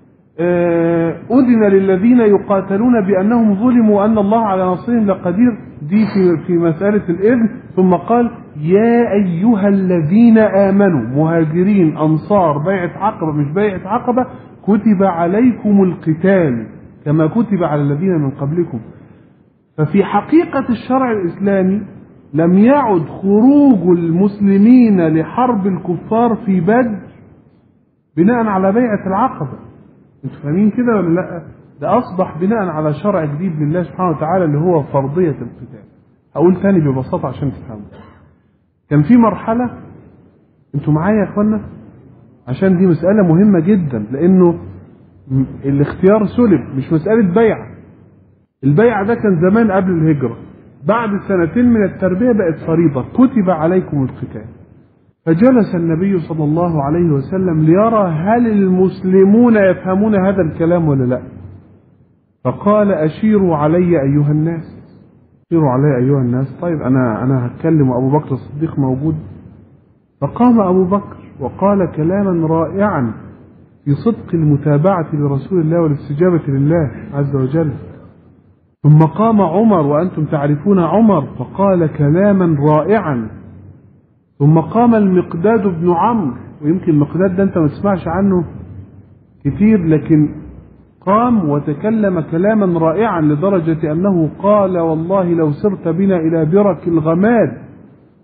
أذن للذين يقاتلون بأنهم ظلموا وأن الله على نصرهم لقدير دي في, في مسألة الإذن ثم قال يا أيها الذين آمنوا مهاجرين أنصار بيعة عقبة مش بيعة عقبة كتب عليكم القتال كما كتب على الذين من قبلكم ففي حقيقة الشرع الإسلامي لم يعد خروج المسلمين لحرب الكفار في بدر بناء على بيعة العقبة انتوا فاهمين كده ولا لا ده أصبح بناء على شرع جديد لله سبحانه وتعالى اللي هو فرضية القتال هقول تاني ببساطة عشان تفهموا كان في مرحلة انتوا معايا يا اخوانا عشان دي مسألة مهمة جدا لأنه الاختيار سلب مش مسألة بيع البيع ده كان زمان قبل الهجرة بعد سنتين من التربية بقت فريضة كتب عليكم القتال فجلس النبي صلى الله عليه وسلم ليرى هل المسلمون يفهمون هذا الكلام ولا لا فقال أشيروا علي أيها الناس أشيروا علي أيها الناس طيب أنا أنا هتكلم وأبو بكر الصديق موجود فقام أبو بكر وقال كلاما رائعا في صدق المتابعة لرسول الله والاستجابة لله عز وجل ثم قام عمر وأنتم تعرفون عمر فقال كلاما رائعا ثم قام المقداد بن عمرو ويمكن المقداد ده انت ما تسمعش عنه كتير لكن قام وتكلم كلاما رائعا لدرجة أنه قال والله لو سرت بنا إلى برك الغماد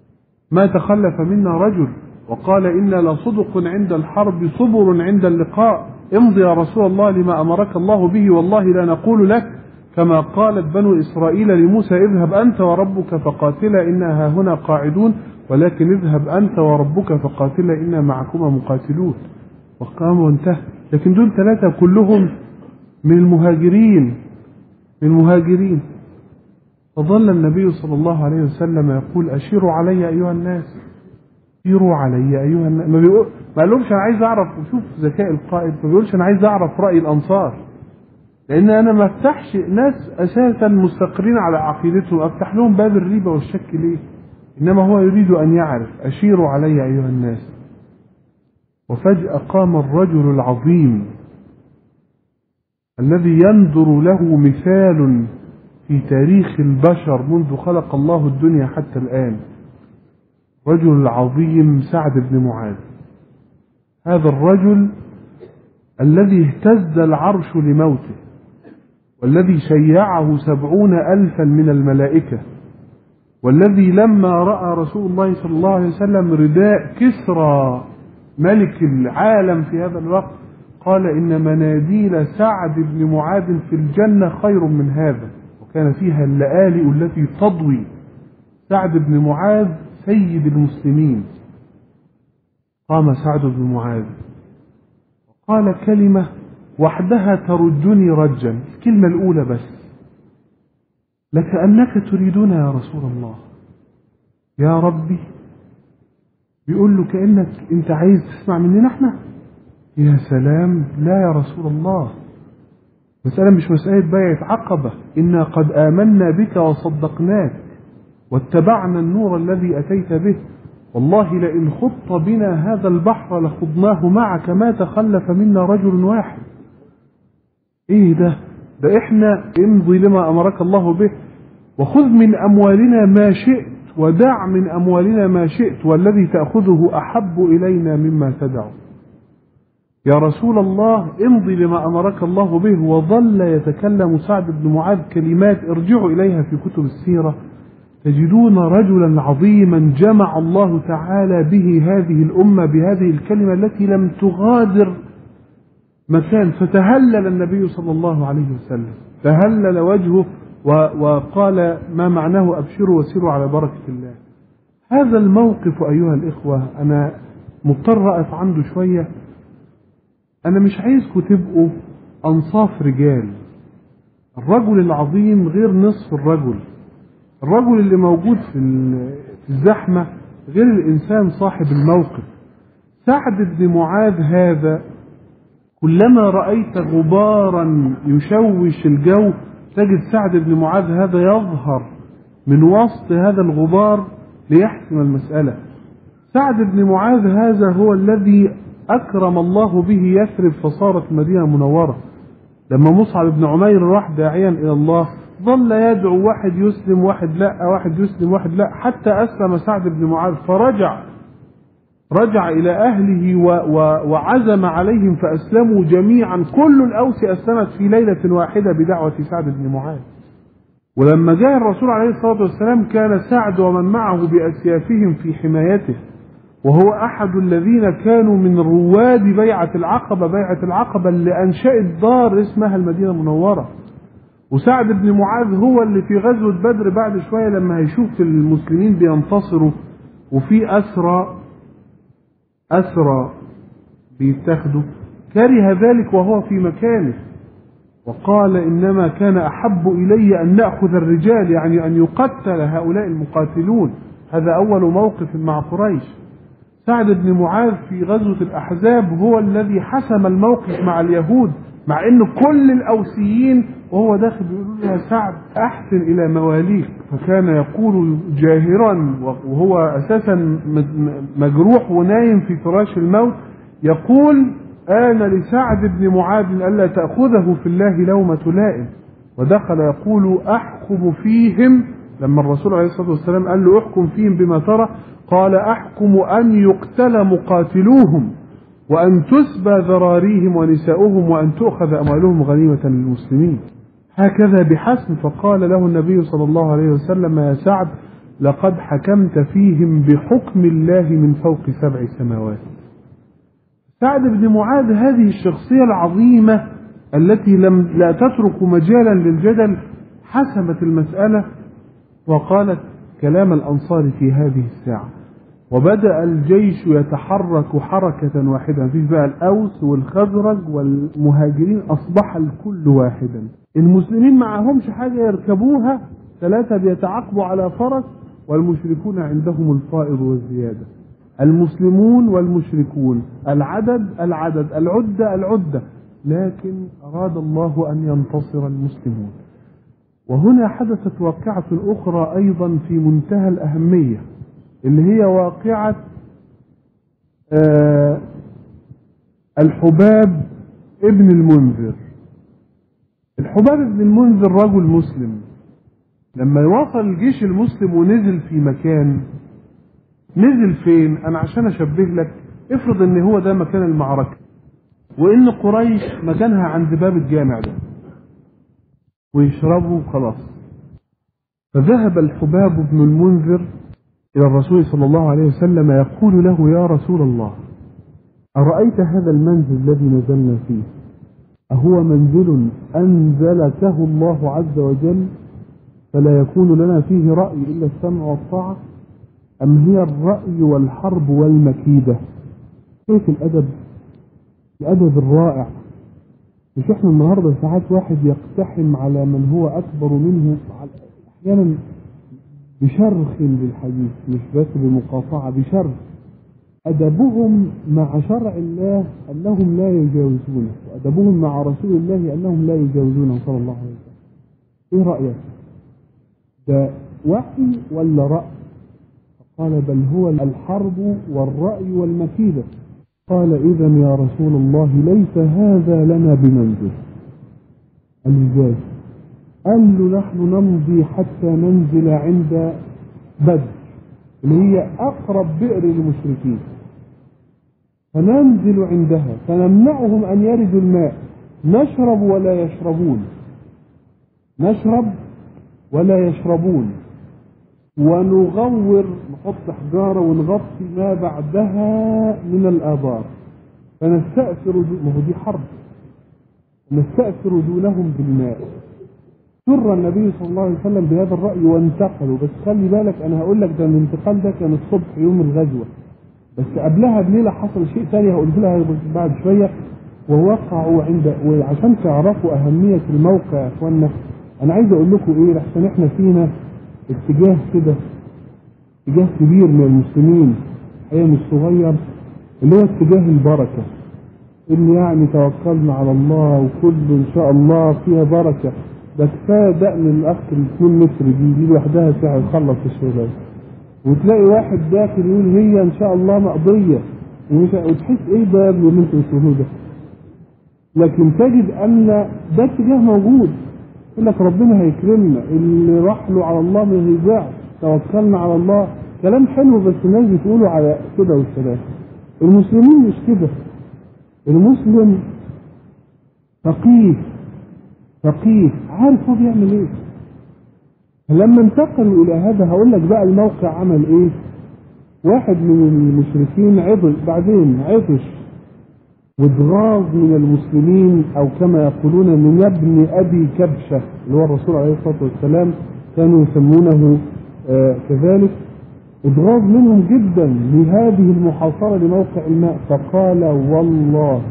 ما تخلف منا رجل وقال إنا لصدق عند الحرب صبر عند اللقاء امضي يا رسول الله لما أمرك الله به والله لا نقول لك كما قالت بنو إسرائيل لموسى اذهب أنت وربك فقاتلا إنا هنا قاعدون ولكن اذهب أنت وربك فقاتلا إنا معكما مقاتلون وقام وانتهى لكن دول ثلاثة كلهم من المهاجرين من المهاجرين فظل النبي صلى الله عليه وسلم يقول أشيروا علي أيها الناس أشيروا علي أيها الناس ما, بيقول ما قالهمش أنا عايز أعرف وشوف ذكاء القائد ما بيقولش أنا عايز أعرف رأي الأنصار لأن أنا ما أفتحش ناس أساسا مستقرين على عقيدتهم أفتح لهم باب الريبة والشك ليه إنما هو يريد أن يعرف أشيروا علي أيها الناس وفجأة قام الرجل العظيم الذي يندر له مثال في تاريخ البشر منذ خلق الله الدنيا حتى الآن رجل العظيم سعد بن معاذ هذا الرجل الذي اهتز العرش لموته والذي شيعه سبعون ألفا من الملائكة والذي لما رأى رسول الله صلى الله عليه وسلم رداء كسرى ملك العالم في هذا الوقت قال إن مناديل سعد بن معاذ في الجنة خير من هذا وكان فيها اللآلئ التي تضوي سعد بن معاذ سيد المسلمين قام سعد بن معاذ وقال كلمة وحدها تردني رجا الكلمة الأولى بس لكأنك تريدنا يا رسول الله يا ربي بيقول له كأنك انت عايز تسمع مننا احنا يا سلام لا يا رسول الله مسألة مش مسألة بيعة عقبة إنا قد آمنا بك وصدقناك واتبعنا النور الذي أتيت به والله لئن خط بنا هذا البحر لخضناه معك ما تخلف منا رجل واحد ايه ده ده احنا امضي لما امرك الله به وخذ من اموالنا ما شئت ودع من اموالنا ما شئت والذي تاخذه احب الينا مما تدع يا رسول الله امضي لما امرك الله به وظل يتكلم سعد بن معاذ كلمات ارجعوا اليها في كتب السيره تجدون رجلا عظيما جمع الله تعالى به هذه الامه بهذه الكلمه التي لم تغادر مكان فتهلل النبي صلى الله عليه وسلم تهلل وجهه وقال ما معناه أبشروا وسيروا على بركة الله هذا الموقف أيها الإخوة أنا مضطر أقف عنده شوية أنا مش عايزكم تبقوا أنصاف رجال الرجل العظيم غير نصف الرجل الرجل اللي موجود في في الزحمة غير الإنسان صاحب الموقف سعد بن معاذ هذا كلما رأيت غبارا يشوش الجو تجد سعد بن معاذ هذا يظهر من وسط هذا الغبار ليحسم المسألة سعد بن معاذ هذا هو الذي أكرم الله به يثرب فصارت مدينة منورة لما مصعب بن عمير راح داعيا إلى الله ظل يدعو واحد يسلم واحد لا واحد يسلم واحد لا حتى أسلم سعد بن معاذ فرجع رجع إلى أهله و و وعزم عليهم فأسلموا جميعا كل الأوس أسلمت في ليلة واحدة بدعوة سعد بن معاذ ولما جاء الرسول عليه الصلاة والسلام كان سعد ومن معه بأسيافهم في حمايته وهو أحد الذين كانوا من رواد بيعة العقبة بيعة العقبة اللي أنشأت دار اسمها المدينة المنورة وسعد بن معاذ هو اللي في غزوة بدر بعد شوية لما هيشوف المسلمين بينتصروا وفي أسرى أسرى بيتاخدوا كره ذلك وهو في مكانه وقال إنما كان أحب إلي أن نأخذ الرجال يعني أن يقتل هؤلاء المقاتلون هذا أول موقف مع قريش سعد بن معاذ في غزوة الأحزاب هو الذي حسم الموقف مع اليهود مع أن كل الأوسيين وهو داخل بيقولوا له يا سعد أحسن إلى مواليك فكان يقول جاهرا وهو أساسا مجروح ونايم في فراش الموت يقول آن لسعد بن معاذ ألا تأخذه في الله لومة لائم ودخل يقول أحكم فيهم لما الرسول عليه الصلاة والسلام قال له احكم فيهم بما ترى قال أحكم أن يقتل مقاتلوهم وأن تسبى ذراريهم ونساؤهم وأن تؤخذ أموالهم غنيمة للمسلمين هكذا بحسم فقال له النبي صلى الله عليه وسلم يا سعد لقد حكمت فيهم بحكم الله من فوق سبع سماوات سعد بن معاذ هذه الشخصية العظيمة التي لم لا تترك مجالا للجدل حسمت المسألة وقالت كلام الأنصار في هذه الساعة وبدأ الجيش يتحرك حركة واحدة في بقى الأوس والخزرج والمهاجرين أصبح الكل واحدا المسلمين معهمش حاجة يركبوها ثلاثة بيتعاقبوا على فرس والمشركون عندهم الفائض والزيادة المسلمون والمشركون العدد العدد العدة العدة لكن أراد الله أن ينتصر المسلمون وهنا حدثت واقعة أخرى أيضا في منتهى الأهمية اللي هي واقعة آه الحباب ابن المنذر الحباب ابن المنذر رجل مسلم لما وصل الجيش المسلم ونزل في مكان نزل فين انا عشان اشبه لك افرض ان هو ده مكان المعركة وان قريش مكانها عند باب الجامع ده ويشربوا خلاص فذهب الحباب بن المنذر إلى الرسول صلى الله عليه وسلم يقول له يا رسول الله أرأيت هذا المنزل الذي نزلنا فيه أهو منزل أنزلته الله عز وجل فلا يكون لنا فيه رأي إلا السمع والطاعة أم هي الرأي والحرب والمكيدة كيف الأدب الأدب الرائع مش احنا النهاردة ساعات واحد يقتحم على من هو أكبر منه أحيانا بشرخ بالحديث مش بس بمقاطعة بشرخ أدبهم مع شرع الله أنهم لا يجاوزونه وأدبهم مع رسول الله أنهم لا يجاوزونه صلى الله عليه وسلم إيه رأيك ده وحي ولا رأي قال بل هو الحرب والرأي والمكيدة قال إذا يا رسول الله ليس هذا لنا بمنزل الإجازة قال له نحن نمضي حتى ننزل عند بدر اللي هي أقرب بئر للمشركين فننزل عندها فنمنعهم أن يردوا الماء نشرب ولا يشربون نشرب ولا يشربون ونغور نحط حجارة ونغطي ما بعدها من الآبار فنستأثر ما هو دي حرب نستأثر دونهم بالماء سر النبي صلى الله عليه وسلم بهذا الرأي وانتقلوا بس خلي بالك أنا هقول لك ده الانتقال ده كان الصبح يوم الغزوة بس قبلها بليلة حصل شيء ثاني هقول لها بعد شوية ووقعوا عند وعشان تعرفوا أهمية الموقع يا إخوانا أنا عايز أقول لكم إيه لحسن إحنا فينا اتجاه كده اتجاه كبير من المسلمين هي مش صغير اللي هو اتجاه البركة اللي يعني توكلنا على الله وكل ان شاء الله فيها بركة ده كفاية دقن الاخ الاثنين متر دي دي لوحدها ساعة يخلص الشغل وتلاقي واحد داخل يقول هي ان شاء الله مقضية وتحس ايه ده اللي انتوا بتقولوه ده لكن تجد ان ده اتجاه موجود يقول لك ربنا هيكرمنا اللي راح له على الله ما هيضيعش توكلنا على الله كلام حلو بس الناس بتقولوا على كده والسلام المسلمين مش كده المسلم فقيه فقيه عارف هو بيعمل ايه لما انتقلوا الى هذا هقول لك بقى الموقع عمل ايه واحد من المشركين عطش بعدين عطش واتغاظ من المسلمين او كما يقولون من ابن ابي كبشه اللي هو الرسول عليه الصلاه والسلام كانوا يسمونه آه كذلك اتغاظ منهم جدا لهذه المحاصره لموقع الماء فقال والله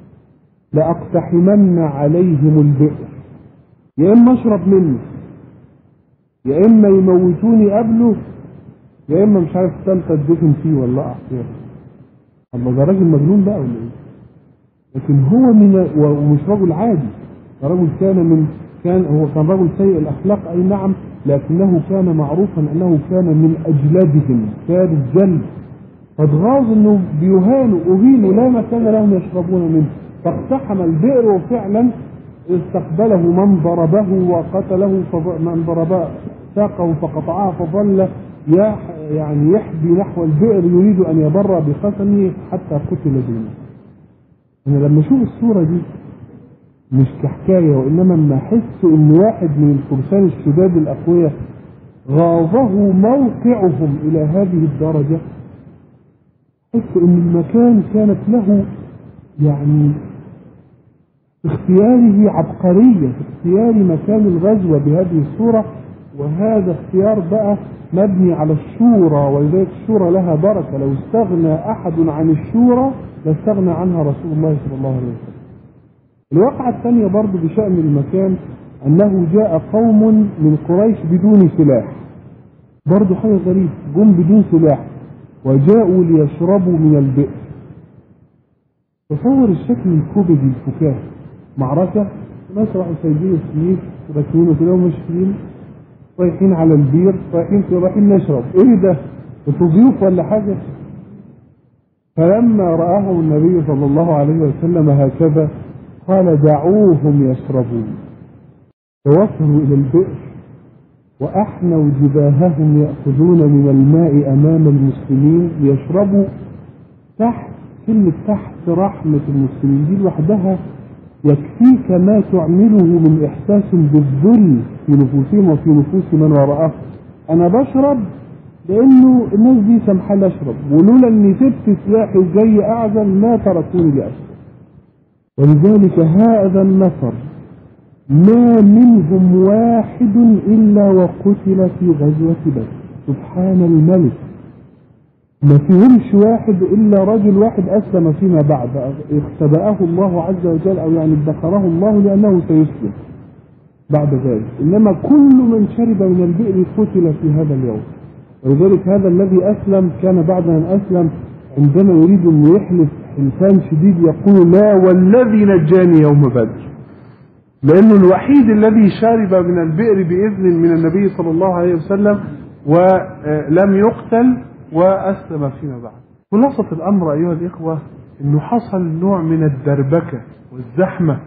لاقتحمن عليهم البئر يا اما اشرب منه يا اما يموتوني قبله يا اما مش عارف الثالثه اتدفن فيه ولا اقع فيه الله ده راجل مجنون بقى ولا ايه لكن هو من ومش رجل عادي ده رجل كان من كان هو كان رجل سيء الاخلاق اي نعم لكنه كان معروفا انه كان من اجلدهم كان الجلد فاتغاظ انه بيهانوا اهينوا لا مكان لهم يشربون منه فاقتحم البئر وفعلا استقبله من ضربه وقتله من ضرب ساقه فقطعها فظل يعني يحبي نحو البئر يريد ان يبر بخصمه حتى قتل دونه انا لما اشوف الصوره دي مش كحكايه وانما لما احس ان واحد من الفرسان الشداد الاقوياء غاظه موقعهم إلى هذه الدرجة حس أن المكان كانت له يعني في اختياره عبقرية في اختيار مكان الغزوة بهذه الصورة وهذا اختيار بقى مبني على الشورى ولذلك الشورى لها بركة لو استغنى أحد عن الشورى لاستغنى عنها رسول الله صلى الله عليه وسلم الواقعة الثانية برضو بشأن المكان أنه جاء قوم من قريش بدون سلاح برضو حاجة غريبة جم بدون سلاح وجاءوا ليشربوا من البئر تصور الشكل الكوبدي الفكاهي معركة ناس راحوا سايبين السيف راكبينه كده وماشيين رايحين على البير رايحين رايحين نشرب ايه ده؟ انتوا ضيوف ولا حاجة؟ فلما رآهم النبي صلى الله عليه وسلم هكذا قال دعوهم يشربون فوصلوا إلى البئر وأحنوا جباههم يأخذون من الماء أمام المسلمين ليشربوا تحت كلمة تحت رحمة المسلمين دي لوحدها يكفيك ما تعمله من إحساس بالذل في نفوسهم وفي نفوس من وراءهم أنا بشرب لأنه الناس دي سامحة لي أشرب ولولا إني سبت سلاحي وجاي أعزل ما تركوني لأشرب ولذلك هذا النفر ما منهم واحد إلا وقتل في غزوة بدر سبحان الملك ما فيهمش واحد إلا رجل واحد أسلم فيما بعد اختبأه الله عز وجل أو يعني ادخره الله لأنه سيسلم بعد ذلك إنما كل من شرب من البئر قتل في هذا اليوم ولذلك هذا الذي أسلم كان بعد أن أسلم عندما يريد أن يحلف حلفان شديد يقول لا والذي نجاني يوم بدر لأنه الوحيد الذي شرب من البئر بإذن من النبي صلى الله عليه وسلم ولم يقتل وأسلم فيما بعد خلاصة الأمر أيها الإخوة أنه حصل نوع من الدربكة والزحمة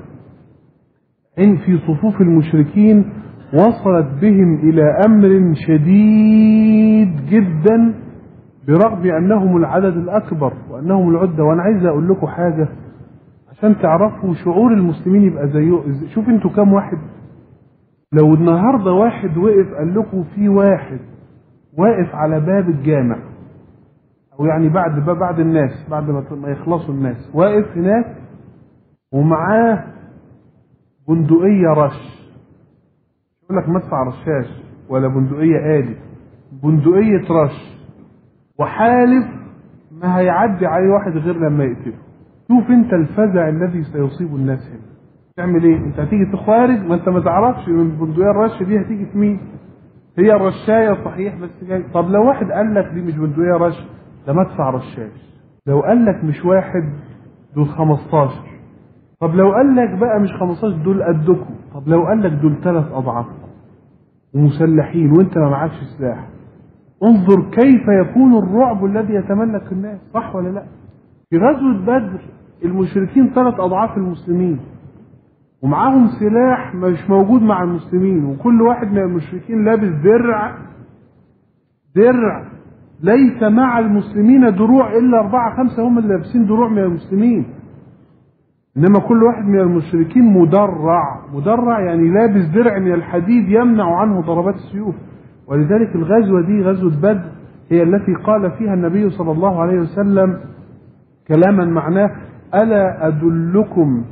إن في صفوف المشركين وصلت بهم إلى أمر شديد جدا برغم أنهم العدد الأكبر وأنهم العدة وأنا عايز أقول لكم حاجة عشان تعرفوا شعور المسلمين يبقى زيه شوف انتوا كام واحد لو النهارده واحد وقف قال لكم في واحد واقف على باب الجامع او يعني بعد بعد الناس بعد ما يخلصوا الناس واقف هناك ومعاه بندقية رش يقول لك مدفع رشاش ولا بندقية آلي بندقية رش وحالف ما هيعدي عليه واحد غير لما يقتله شوف انت الفزع الذي سيصيب الناس هنا تعمل ايه انت هتيجي تخارج ما انت ما تعرفش من البندقية الرش دي هتيجي في مين هي الرشاية صحيح بس جاي طب لو واحد قال لك دي مش بندقية رش ده مدفع رشاش لو قال لك مش واحد دول 15 طب لو قال لك بقى مش 15 دول قدكم طب لو قال لك دول ثلاث اضعافكم ومسلحين وانت ما معكش سلاح انظر كيف يكون الرعب الذي يتملك الناس صح ولا لا في غزوة بدر المشركين ثلاث أضعاف المسلمين ومعاهم سلاح مش موجود مع المسلمين وكل واحد من المشركين لابس درع درع ليس مع المسلمين دروع إلا أربعة خمسة هم اللي لابسين دروع من المسلمين إنما كل واحد من المشركين مدرع مدرع يعني لابس درع من الحديد يمنع عنه ضربات السيوف ولذلك الغزوة دي غزوة بدر هي التي قال فيها النبي صلى الله عليه وسلم كلاما معناه ألا أدلكم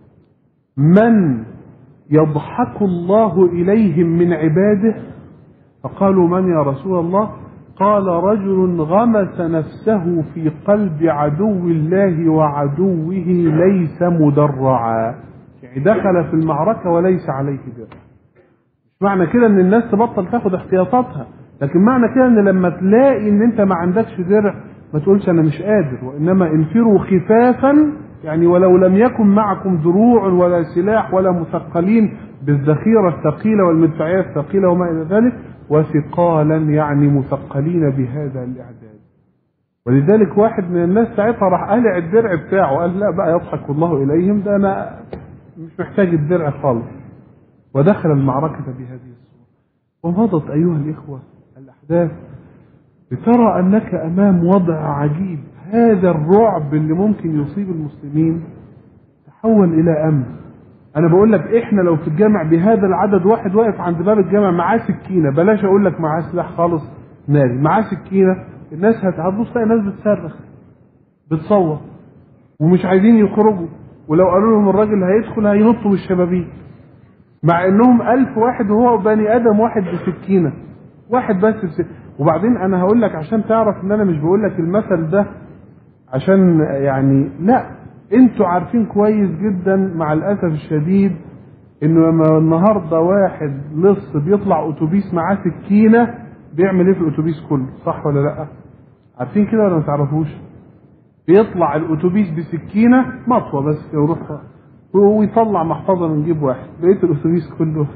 من يضحك الله إليهم من عباده فقالوا من يا رسول الله قال رجل غمس نفسه في قلب عدو الله وعدوه ليس مدرعا يعني دخل في المعركة وليس عليه درع مش معنى كده ان الناس تبطل تاخد احتياطاتها لكن معنى كده ان لما تلاقي ان انت ما عندكش درع ما تقولش انا مش قادر وانما انفروا خفافا يعني ولو لم يكن معكم دروع ولا سلاح ولا مثقلين بالذخيرة الثقيلة والمدفعية الثقيلة وما إلى ذلك وثقالا يعني مثقلين بهذا الإعداد ولذلك واحد من الناس ساعتها راح قلع الدرع بتاعه قال لا بقى يضحك الله إليهم ده أنا مش محتاج الدرع خالص ودخل المعركة بهذه الصورة ومضت أيها الإخوة الأحداث لترى أنك أمام وضع عجيب هذا الرعب اللي ممكن يصيب المسلمين تحول إلى أمن انا بقول لك احنا لو في الجامع بهذا العدد واحد واقف عند باب الجامع معاه سكينه بلاش اقول لك معاه سلاح خالص ناري معاه سكينه الناس هت- هتبص تلاقي ناس بتصرخ بتصوت ومش عايزين يخرجوا ولو قالوا لهم الراجل هيدخل هينطوا بالشبابيك مع انهم ألف واحد وهو بني ادم واحد بسكينه واحد بس بسكينة. وبعدين انا هقول لك عشان تعرف ان انا مش بقول لك المثل ده عشان يعني لا انتوا عارفين كويس جدا مع الاسف الشديد انه لما النهارده واحد لص بيطلع اتوبيس معاه سكينه بيعمل ايه في الاتوبيس كله صح ولا لا عارفين كده ولا ما تعرفوش بيطلع الاتوبيس بسكينه مطوه بس يروح ويطلع محفظه من جيب واحد بقيه الاتوبيس كله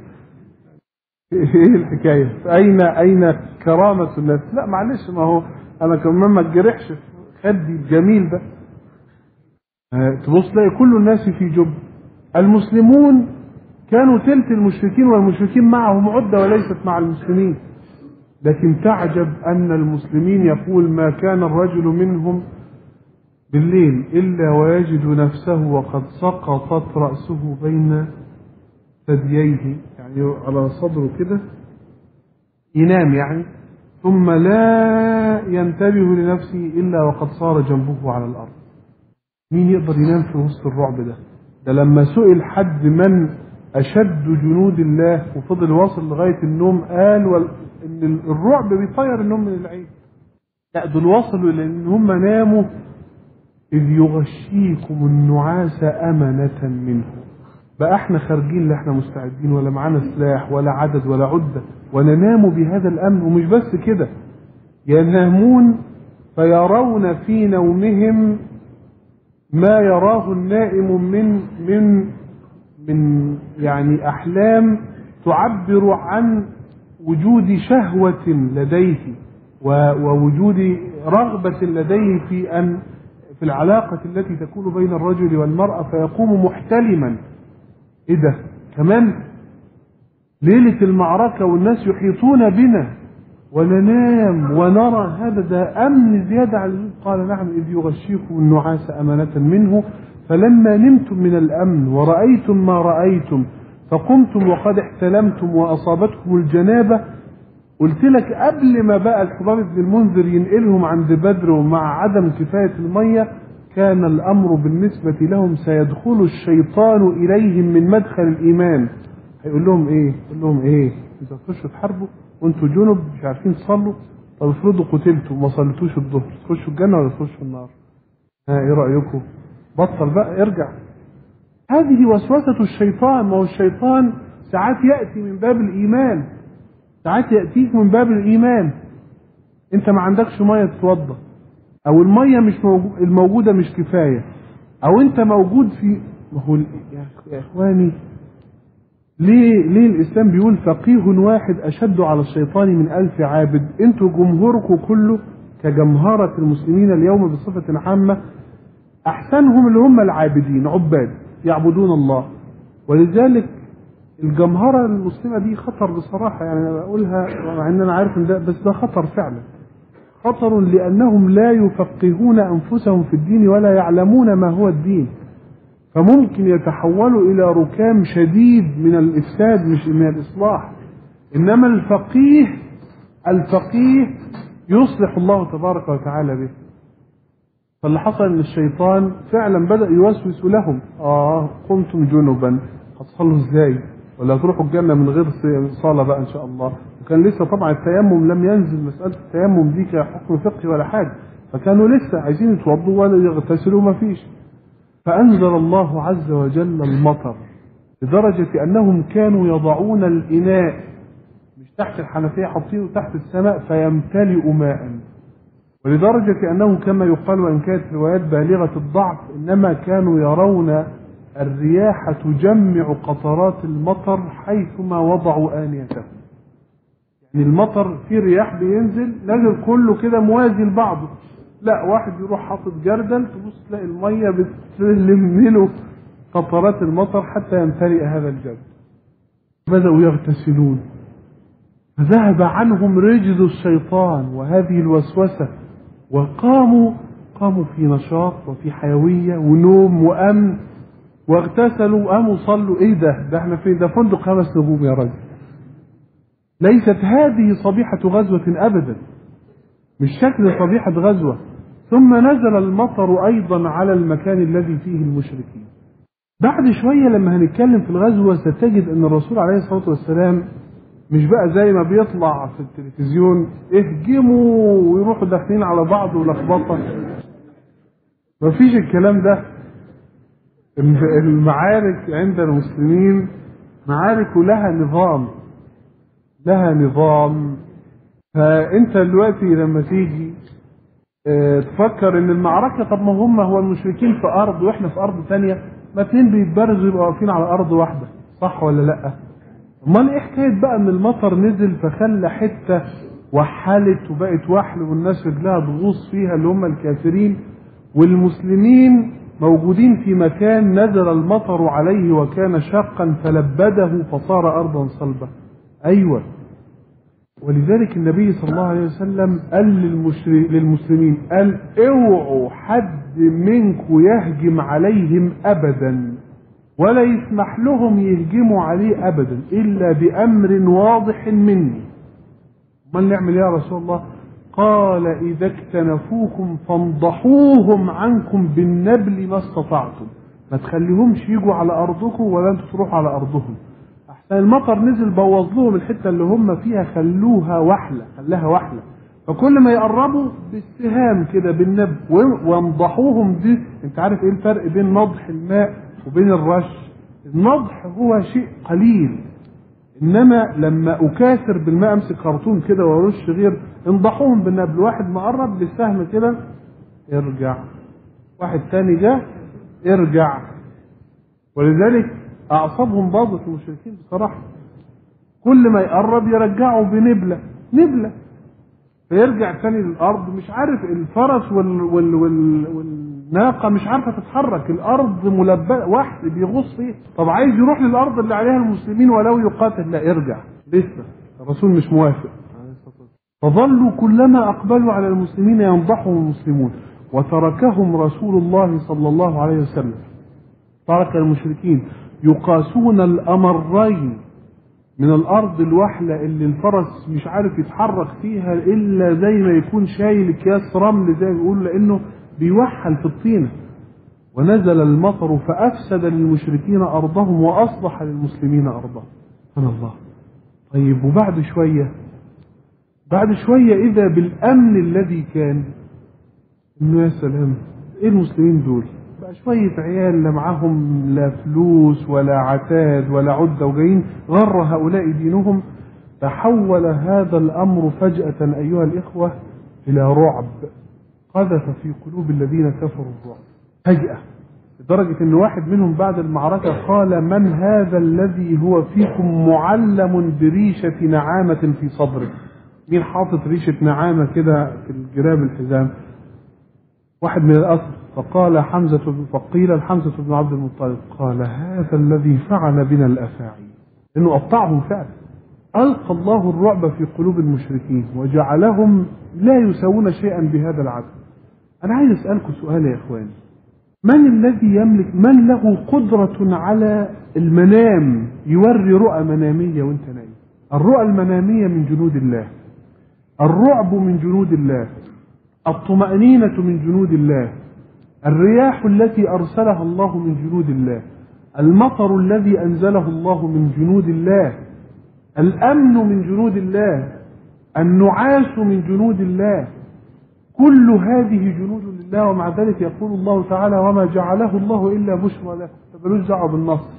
ايه الحكايه اين اين كرامه الناس لا معلش ما هو انا كمان ما اتجرحش في خدي الجميل ده آه، تبص تلاقي كل الناس في جب المسلمون كانوا تلت المشركين والمشركين معهم عدة وليست مع المسلمين لكن تعجب أن المسلمين يقول ما كان الرجل منهم بالليل إلا ويجد نفسه وقد سقطت رأسه بين ثدييه يعني على صدره كده ينام يعني ثم لا ينتبه لنفسه إلا وقد صار جنبه على الأرض مين يقدر ينام في وسط الرعب ده ده لما سئل حد من أشد جنود الله وفضل واصل لغاية النوم قال وال... إن الرعب بيطير النوم من العين لا دول وصلوا إلى إن هم ناموا إذ يغشيكم النعاس أمنة منه بقى احنا خارجين لا احنا مستعدين ولا معانا سلاح ولا عدد ولا عدة وننام بهذا الأمن ومش بس كده ينامون فيرون في نومهم ما يراه النائم من من من يعني احلام تعبر عن وجود شهوة لديه و- ووجود رغبة لديه في ان في العلاقة التي تكون بين الرجل والمرأة فيقوم محتلما ايه ده كمان ليلة المعركة والناس يحيطون بنا وننام ونرى هذا ده أمن زيادة على اللزوم قال نعم إذ يغشيكم النعاس أمانة منه فلما نمتم من الأمن ورأيتم ما رأيتم فقمتم وقد احتلمتم وأصابتكم الجنابة قلت لك قبل ما بقى الحباب بن المنذر ينقلهم عند بدر ومع عدم كفاية المية كان الأمر بالنسبة لهم سيدخل الشيطان إليهم من مدخل الإيمان هيقول لهم إيه؟ يقول لهم إيه؟ إذا تخشوا تحاربوا وأنتوا جنب مش عارفين تصلوا طب افرضوا قتلتوا وما صليتوش الظهر تخشوا الجنة ولا تخشوا النار؟ ها إيه رأيكم؟ بطل بقى ارجع هذه وسوسة الشيطان ما هو الشيطان ساعات يأتي من باب الإيمان ساعات يأتيك من باب الإيمان أنت ما عندكش مية تتوضى أو المية مش موجو... الموجودة مش كفاية أو أنت موجود في ما هو ال- يا إخ- يا إخواني ليه ليه الإسلام بيقول فقيه واحد أشد على الشيطان من ألف عابد أنتوا جمهوركم كله كجمهرة المسلمين اليوم بصفة عامة أحسنهم اللي هم العابدين عباد يعبدون الله ولذلك الجمهرة المسلمة دي خطر بصراحة يعني أنا بقولها مع إن أنا عارف إن ده بس ده خطر فعلا خطر لأنهم لا يفقهون أنفسهم في الدين ولا يعلمون ما هو الدين فممكن يتحولوا إلى ركام شديد من الإفساد مش من الإصلاح إنما الفقيه الفقيه يصلح الله تبارك وتعالى به فاللي حصل ان الشيطان فعلا بدا يوسوس لهم اه قمتم جنبا هتصلوا ازاي ولا هتروحوا الجنه من غير صلاه بقى ان شاء الله وكان لسه طبعا التيمم لم ينزل مساله التيمم دي كحكم فقهي ولا حاجه فكانوا لسه عايزين يتوضوا ولا يغتسلوا ما فيش فانزل الله عز وجل المطر لدرجه انهم كانوا يضعون الاناء مش تحت الحنفيه حاطينه تحت السماء فيمتلئ ماء ولدرجة أنه كما يقال وإن كانت روايات بالغة الضعف إنما كانوا يرون الرياح تجمع قطرات المطر حيثما وضعوا آنيته يعني المطر في رياح بينزل نازل كله كده موازي لبعضه لا واحد يروح حاطط جردل تبص تلاقي المية بتلم له قطرات المطر حتى يمتلئ هذا الجبل بدأوا يغتسلون فذهب عنهم رجز الشيطان وهذه الوسوسة وقاموا قاموا في نشاط وفي حيوية ونوم وأمن واغتسلوا قاموا صلوا ايه ده ده احنا فين ده فندق خمس نجوم يا راجل ليست هذه صبيحة غزوة أبدا مش شكل صبيحة غزوة ثم نزل المطر أيضا على المكان الذي فيه المشركين بعد شوية لما هنتكلم في الغزوة ستجد أن الرسول عليه الصلاة والسلام مش بقى زي ما بيطلع في التلفزيون اهجموا ويروحوا داخلين على بعض ولخبطة مفيش الكلام ده المعارك عند المسلمين معارك لها نظام لها نظام فانت دلوقتي لما تيجي اه تفكر ان المعركة طب ما هم هو المشركين في ارض واحنا في ارض ثانيه ما اتنين بيتبرزوا يبقوا واقفين على ارض واحدة صح ولا لا امال ايه حكاية بقى ان المطر نزل فخلى حتة وحلت وبقت وحل والناس رجلها تغوص فيها اللي هم الكافرين والمسلمين موجودين في مكان نزل المطر عليه وكان شاقا فلبده فصار ارضا صلبة ايوه ولذلك النبي صلى الله عليه وسلم قال للمسلمين قال اوعوا حد منكم يهجم عليهم ابدا ولا يسمح لهم يهجموا عليه ابدا الا بامر واضح مني امال نعمل يا رسول الله قال اذا اكتنفوكم فانضحوهم عنكم بالنبل ما استطعتم ما تخليهمش يجوا على ارضكم ولا انتوا تروحوا على ارضهم احسن المطر نزل بوظ لهم الحته اللي هم فيها خلوها وحله خلاها وحله فكل ما يقربوا بالسهام كده بالنبل وانضحوهم دي انت عارف ايه الفرق بين نضح الماء وبين الرش النضح هو شيء قليل انما لما اكاثر بالماء امسك خرطوم كده وارش غير انضحوهم بالنبل واحد ما قرب بالسهم كده ارجع واحد تاني جه ارجع ولذلك اعصابهم باظت المشركين بصراحه كل ما يقرب يرجعوا بنبله نبله فيرجع تاني للارض مش عارف الفرس وال وال وال والناقه مش عارفه تتحرك الارض ملبسه واحد بيغوص فيه طب عايز يروح للارض اللي عليها المسلمين ولو يقاتل لا ارجع لسه الرسول مش موافق فظلوا كلما اقبلوا على المسلمين ينضحهم المسلمون وتركهم رسول الله صلى الله عليه وسلم ترك المشركين يقاسون الأمرين من الأرض الوحلة اللي الفرس مش عارف يتحرك فيها إلا زي ما يكون شايل أكياس رمل زي ما بيقول لأنه بيوحل في الطينة ونزل المطر فأفسد للمشركين أرضهم وأصلح للمسلمين أرضهم سبحان الله طيب وبعد شوية بعد شوية إذا بالأمن الذي كان إنه يا سلام إيه المسلمين دول بقى شوية عيال لا معاهم لا فلوس ولا عتاد ولا عدة وجايين غر هؤلاء دينهم تحول هذا الأمر فجأة أيها الإخوة إلى رعب قذف في قلوب الذين كفروا الرعب فجأة لدرجة أن واحد منهم بعد المعركة قال من هذا الذي هو فيكم معلم بريشة نعامة في صدره مين حاطط ريشة نعامة كده في الجراب الحزام واحد من الأسر فقال حمزة فقيل لحمزة بن عبد المطلب قال هذا الذي فعل بنا الأفاعي إنه قطعهم فعلا ألقى الله الرعب في قلوب المشركين وجعلهم لا يسوون شيئا بهذا العدد أنا عايز أسألكم سؤال يا إخواني من الذي يملك من له قدرة على المنام يوري رؤى منامية وانت نايم الرؤى المنامية من جنود الله الرعب من جنود الله الطمأنينة من جنود الله الرياح التي أرسلها الله من جنود الله المطر الذي أنزله الله من جنود الله الأمن من جنود الله النعاس من جنود الله كل هذه جنود لله ومع ذلك يقول الله تعالى وما جعله الله إلا بشرى لكم فبلوش دعوة بالنصر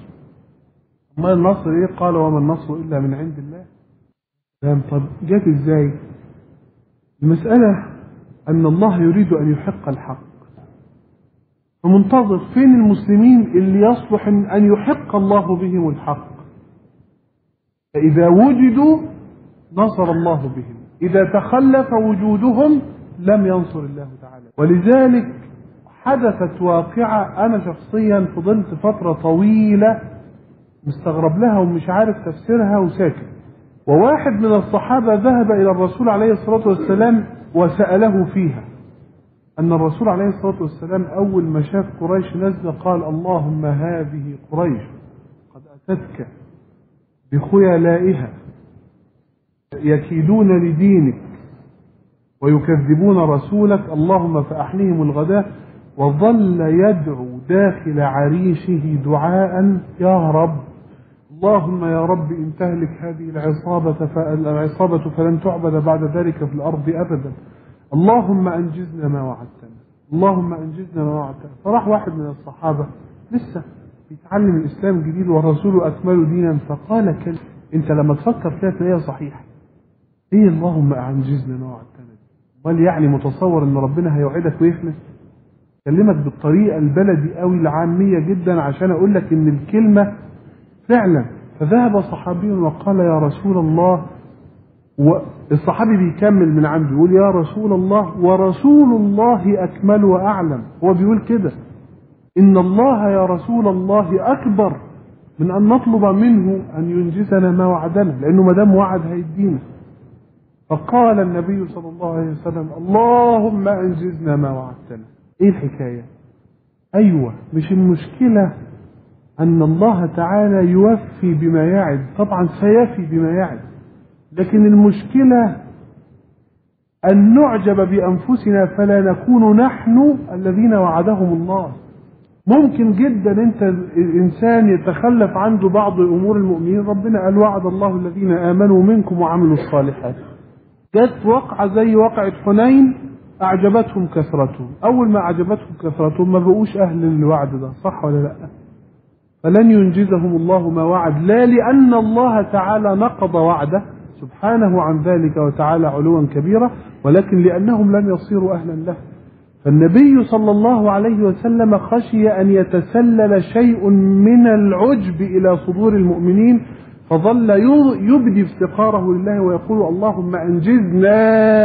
ما النصر إيه قال وما النصر إلا من عند الله فاهم طب جت إزاي المسألة أن الله يريد أن يحق الحق فمنتظر فين المسلمين اللي يصلح أن يحق الله بهم الحق فإذا وجدوا نصر الله بهم إذا تخلف وجودهم لم ينصر الله تعالى ولذلك حدثت واقعة أنا شخصيا فضلت فترة طويلة مستغرب لها ومش عارف تفسيرها وساكت وواحد من الصحابة ذهب إلى الرسول عليه الصلاة والسلام وسأله فيها أن الرسول عليه الصلاة والسلام أول ما شاف قريش نزل قال اللهم هذه قريش قد أتتك بخيلائها يكيدون لدينك ويكذبون رسولك اللهم فأحنهم الغداء وظل يدعو داخل عريشه دعاء يا رب اللهم يا رب إن تهلك هذه العصابة العصابة فلن تعبد بعد ذلك في الأرض أبدا اللهم أنجزنا ما وعدتنا اللهم أنجزنا ما وعدتنا فراح واحد من الصحابة لسه بيتعلم الإسلام جديد والرسول أكمل دينا فقال كلمة أنت لما تفكر فيها تلاقيها صحيحة إيه اللهم أنجزنا ما وعدتنا امال يعني متصور ان ربنا هيوعدك ويخلف كلمك بالطريقه البلدي قوي العاميه جدا عشان اقول لك ان الكلمه فعلا فذهب صحابي وقال يا رسول الله والصحابي بيكمل من عنده يقول يا رسول الله ورسول الله اكمل واعلم هو بيقول كده ان الله يا رسول الله اكبر من ان نطلب منه ان ينجزنا ما وعدنا لانه ما دام وعد هيدينا فقال النبي صلى الله عليه وسلم اللهم انجزنا ما وعدتنا ايه الحكايه ايوه مش المشكله ان الله تعالى يوفي بما يعد طبعا سيفي بما يعد لكن المشكله ان نعجب بانفسنا فلا نكون نحن الذين وعدهم الله ممكن جدا انت الانسان يتخلف عنده بعض امور المؤمنين ربنا قال وعد الله الذين امنوا منكم وعملوا الصالحات جت وقعة زي وقعة حنين أعجبتهم كثرتهم أول ما أعجبتهم كثرتهم ما بقوش أهل الوعد ده صح ولا لا فلن ينجزهم الله ما وعد لا لأن الله تعالى نقض وعده سبحانه عن ذلك وتعالى علوا كبيرا ولكن لأنهم لم يصيروا أهلا له فالنبي صلى الله عليه وسلم خشي أن يتسلل شيء من العجب إلى صدور المؤمنين فظل يبدي افتقاره لله ويقول اللهم انجزنا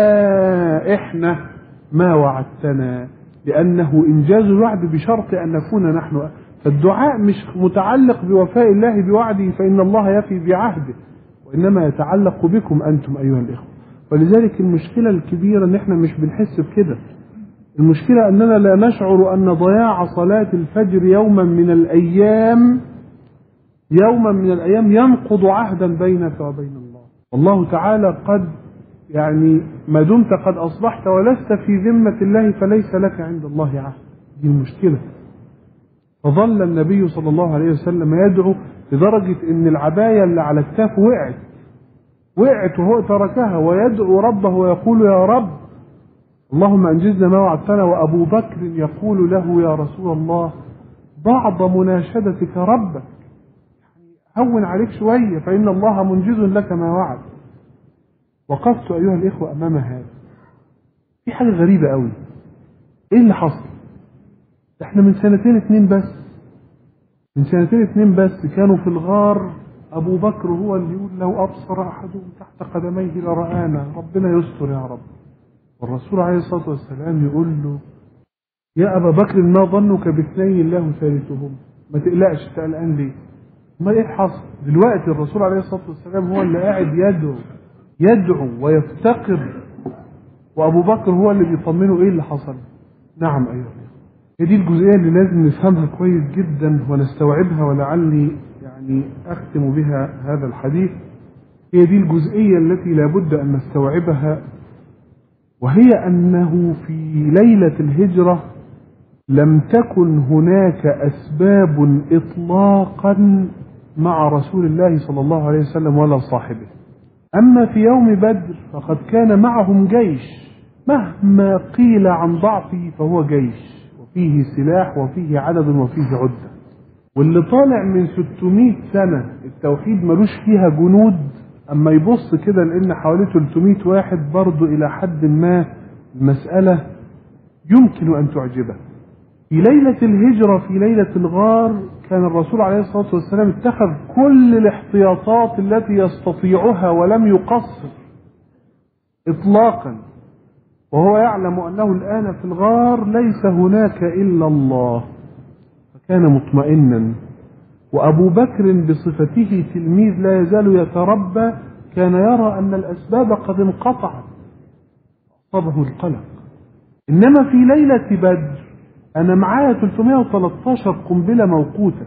احنا ما وعدتنا لانه انجاز الوعد بشرط ان نكون نحن فالدعاء مش متعلق بوفاء الله بوعده فان الله يفي بعهده وانما يتعلق بكم انتم ايها الاخوه ولذلك المشكله الكبيره ان احنا مش بنحس بكده المشكله اننا لا نشعر ان ضياع صلاه الفجر يوما من الايام يوما من الايام ينقض عهدا بينك وبين الله والله تعالى قد يعني ما دمت قد اصبحت ولست في ذمه الله فليس لك عند الله عهد دي المشكله فظل النبي صلى الله عليه وسلم يدعو لدرجه ان العبايه اللي على كتافه وقعت وقعت وهو تركها ويدعو ربه ويقول يا رب اللهم انجزنا ما وعدتنا وابو بكر يقول له يا رسول الله بعض مناشدتك ربك هون عليك شوية فإن الله منجز لك ما وعد وقفت أيها الإخوة أمام هذا في حاجة غريبة قوي إيه اللي حصل إحنا من سنتين اتنين بس من سنتين اتنين بس كانوا في الغار أبو بكر هو اللي يقول لو أبصر أحدهم تحت قدميه لرآنا ربنا يستر يا رب والرسول عليه الصلاة والسلام يقول له يا أبا بكر ما ظنك باثنين الله ثالثهم ما تقلقش تقلقان ليه ما ايه حصل دلوقتي الرسول عليه الصلاه والسلام هو اللي قاعد يدعو يدعو ويفتقر وابو بكر هو اللي بيطمنه ايه اللي حصل نعم ايها هي دي الجزئيه اللي لازم نفهمها كويس جدا ونستوعبها ولعلي يعني اختم بها هذا الحديث هي دي الجزئيه التي لابد ان نستوعبها وهي انه في ليله الهجره لم تكن هناك اسباب اطلاقا مع رسول الله صلى الله عليه وسلم ولا صاحبه اما في يوم بدر فقد كان معهم جيش مهما قيل عن ضعفه فهو جيش وفيه سلاح وفيه عدد وفيه عده واللي طالع من 600 سنه التوحيد ملوش فيها جنود اما يبص كده لان حوالي 300 واحد برضه الى حد ما المساله يمكن ان تعجبه في ليلة الهجرة في ليلة الغار كان الرسول عليه الصلاة والسلام اتخذ كل الاحتياطات التي يستطيعها ولم يقصر إطلاقا وهو يعلم أنه الآن في الغار ليس هناك إلا الله فكان مطمئنا وأبو بكر بصفته تلميذ لا يزال يتربى كان يرى أن الأسباب قد انقطعت أصابه القلق إنما في ليلة بدر أنا معايا 313 قنبلة موقوتة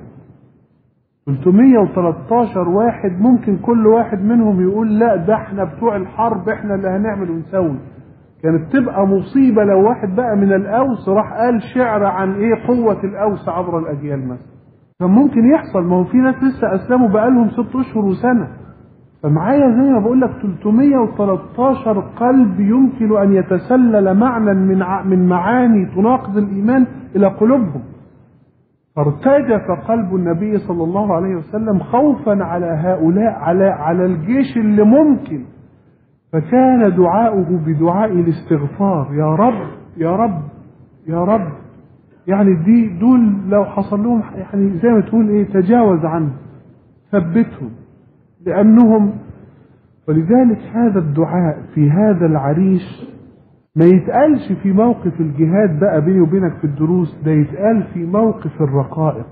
313 واحد ممكن كل واحد منهم يقول لا ده احنا بتوع الحرب احنا اللي هنعمل ونسوي كانت تبقى مصيبة لو واحد بقى من الأوس راح قال شعر عن ايه قوة الأوس عبر الأجيال مثلا كان ممكن يحصل ما هو في ناس لسه أسلموا بقالهم ست أشهر وسنة فمعايا زي ما بقول لك 313 قلب يمكن أن يتسلل معنى من ع- من معاني تناقض الإيمان إلى قلوبهم فارتجف قلب النبي صلى الله عليه وسلم خوفا على هؤلاء على على الجيش اللي ممكن فكان دعاؤه بدعاء الاستغفار يا رب يا رب يا رب يعني دي دول لو حصل لهم يعني زي ما تقول ايه تجاوز عنه ثبتهم لانهم ولذلك هذا الدعاء في هذا العريش ما يتقالش في موقف الجهاد بقى بيني وبينك في الدروس ده يتقال في موقف الرقائق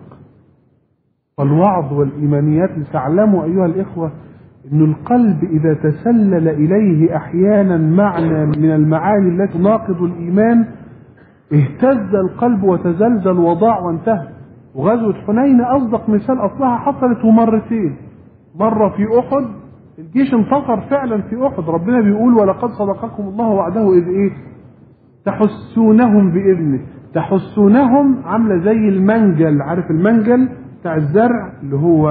والوعظ والإيمانيات لتعلموا أيها الإخوة أن القلب إذا تسلل إليه أحيانا معنى من المعاني التي تناقض الإيمان اهتز القلب وتزلزل وضاع وانتهى وغزوة حنين أصدق مثال أصلها حصلت ومرتين مرة في أحد الجيش انتصر فعلا في أحد ربنا بيقول ولقد صدقكم الله وعده إذ إيه تحسونهم بإذنه تحسونهم عاملة زي المنجل عارف المنجل بتاع الزرع اللي هو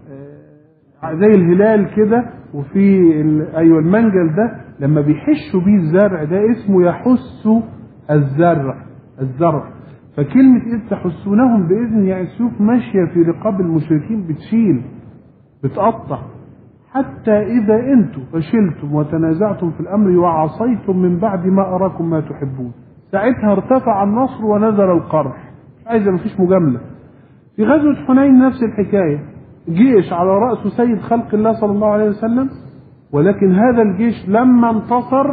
آه، زي الهلال كده وفي ال- ايوه المنجل ده لما بيحشوا بيه الزرع ده اسمه يحس الزرع الزرع فكلمة إذ تحسونهم بإذن يعني السيوف ماشية في رقاب المشركين بتشيل بتقطع حتى إذا أنتم فشلتم وتنازعتم في الأمر وعصيتم من بعد ما أراكم ما تحبون ساعتها ارتفع النصر ونزل القرح مش عايزة مفيش مجاملة في غزوة حنين نفس الحكاية جيش على رأسه سيد خلق الله صلى الله عليه وسلم ولكن هذا الجيش لما انتصر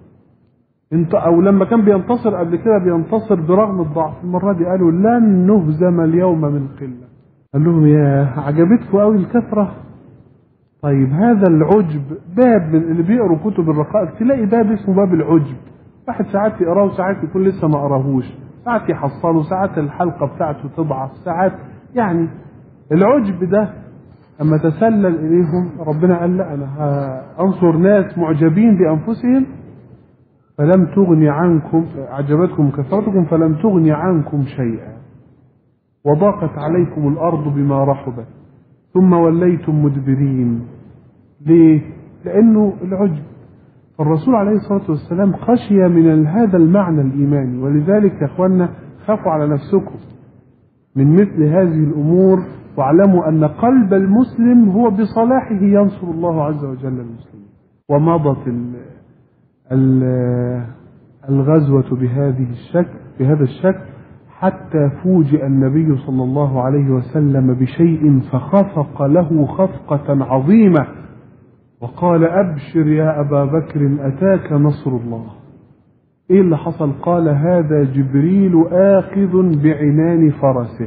انت او لما كان بينتصر قبل كده بينتصر برغم الضعف المرة دي قالوا لن نهزم اليوم من قلة قال لهم يا عجبتكم قوي الكثرة طيب هذا العجب باب من اللي بيقروا كتب الرقائق تلاقي باب اسمه باب العجب واحد ساعات يقراه وساعات يكون لسه ما قراهوش ساعات يحصله ساعات الحلقة بتاعته تضعف ساعات يعني العجب ده أما تسلل إليهم ربنا قال لا أنا أنصر ناس معجبين بأنفسهم فلم تغني عنكم أعجبتكم كثرتكم فلم تغني عنكم شيئا وضاقت عليكم الأرض بما رحبت ثم وليتم مدبرين ليه؟ لأنه العجب فالرسول عليه الصلاة والسلام خشي من هذا المعنى الإيماني ولذلك يا أخوانا خافوا على نفسكم من مثل هذه الأمور واعلموا أن قلب المسلم هو بصلاحه ينصر الله عز وجل المسلمين ومضت ال ال الغزوة بهذه الشكل بهذا الشكل حتى فوجئ النبي صلى الله عليه وسلم بشيء فخفق له خفقة عظيمة وقال أبشر يا أبا بكر أتاك نصر الله إيه اللي حصل قال هذا جبريل آخذ بعنان فرسه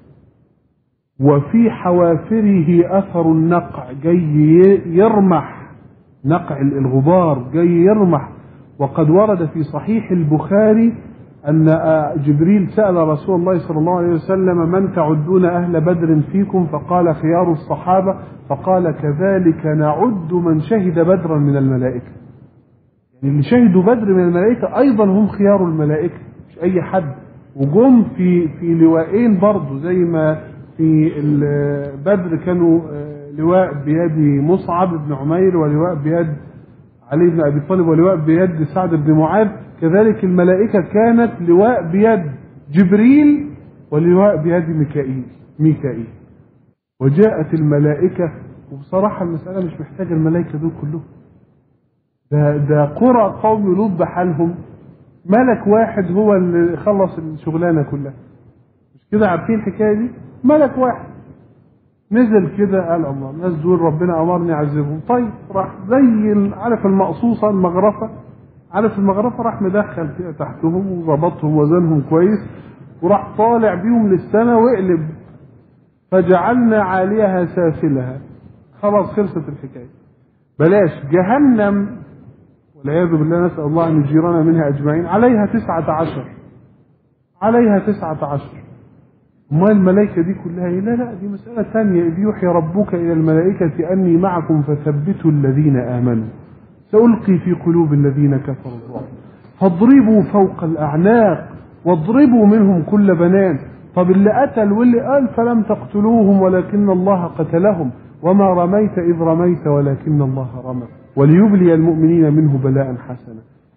وفي حوافره أثر النقع جاي يرمح نقع الغبار جاي يرمح وقد ورد في صحيح البخاري أن جبريل سأل رسول الله صلى الله عليه وسلم من تعدون أهل بدر فيكم فقال خيار الصحابة فقال كذلك نعد من شهد بدرا من الملائكة يعني اللي شهدوا بدر من الملائكة أيضا هم خيار الملائكة مش أي حد وجم في في لواءين برضه زي ما في بدر كانوا لواء بيد مصعب بن عمير ولواء بيد علي بن ابي طالب ولواء بيد سعد بن معاذ كذلك الملائكه كانت لواء بيد جبريل ولواء بيد ميكائيل ميكائيل وجاءت الملائكه وبصراحه المساله مش محتاجه الملائكه دول كلهم ده ده قرى قوم لوط بحالهم ملك واحد هو اللي خلص الشغلانه كلها مش كده عارفين الحكايه دي ملك واحد نزل كده قال الله الناس دول ربنا امرني اعذبهم طيب راح زي عارف المقصوصه المغرفه عارف المغرفه راح مدخل كده تحتهم وظبطهم وزنهم كويس وراح طالع بيهم للسماء وقلب فجعلنا عاليها سافلها خلاص خلصت الحكايه بلاش جهنم والعياذ بالله نسأل الله أن يجيرنا منها أجمعين عليها تسعة عشر عليها تسعة عشر ما الملائكة دي كلها إيه؟ لا لا دي مسألة ثانية إذ يوحي ربك إلى الملائكة أني معكم فثبتوا الذين آمنوا سألقي في قلوب الذين كفروا الرعب فاضربوا فوق الأعناق واضربوا منهم كل بنان طب اللي قتل واللي قال فلم تقتلوهم ولكن الله قتلهم وما رميت إذ رميت ولكن الله رمى وليبلي المؤمنين منه بلاء حسنا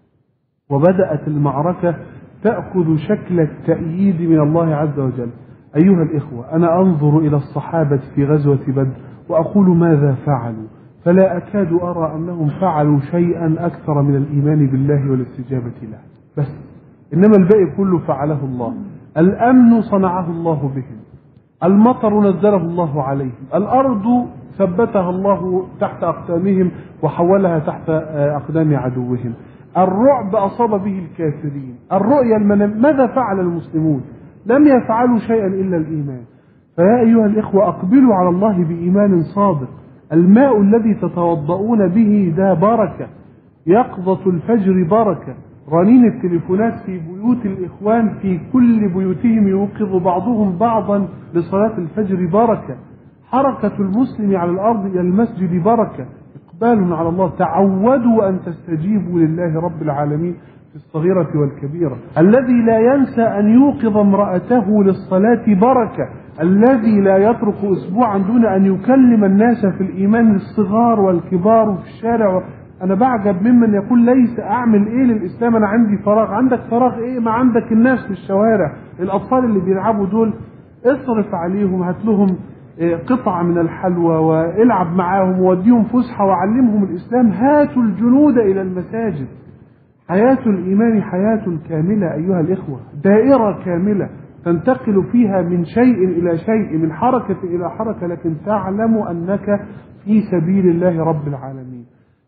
وبدأت المعركة تأخذ شكل التأييد من الله عز وجل أيها الإخوة أنا أنظر إلى الصحابة في غزوة بدر وأقول ماذا فعلوا فلا أكاد أرى أنهم فعلوا شيئا أكثر من الإيمان بالله والاستجابة له بس إنما الباقي كله فعله الله الأمن صنعه الله بهم المطر نزله الله عليهم الأرض ثبتها الله تحت أقدامهم وحولها تحت أقدام عدوهم الرعب أصاب به الكافرين الرؤيا المنام ماذا فعل المسلمون لم يفعلوا شيئا إلا الإيمان فيا أيها الإخوة أقبلوا على الله بإيمان صادق الماء الذي تتوضؤون به ده بركة يقظة الفجر بركة رنين التليفونات في بيوت الإخوان في كل بيوتهم يوقظ بعضهم بعضا لصلاة الفجر بركة حركة المسلم على الأرض إلى المسجد بركة إقبال على الله تعودوا أن تستجيبوا لله رب العالمين في الصغيرة والكبيرة الذي لا ينسى أن يوقظ امرأته للصلاة بركة الذي لا يترك أسبوعا دون أن يكلم الناس في الإيمان الصغار والكبار في الشارع أنا بعجب ممن يقول ليس أعمل إيه للإسلام أنا عندي فراغ عندك فراغ إيه ما عندك الناس في الشوارع الأطفال اللي بيلعبوا دول اصرف عليهم هات لهم قطعة من الحلوى والعب معاهم ووديهم فسحة وعلمهم الإسلام هاتوا الجنود إلى المساجد حياة الإيمان حياة كاملة أيها الإخوة دائرة كاملة تنتقل فيها من شيء إلى شيء من حركة إلى حركة لكن تعلم أنك في سبيل الله رب العالمين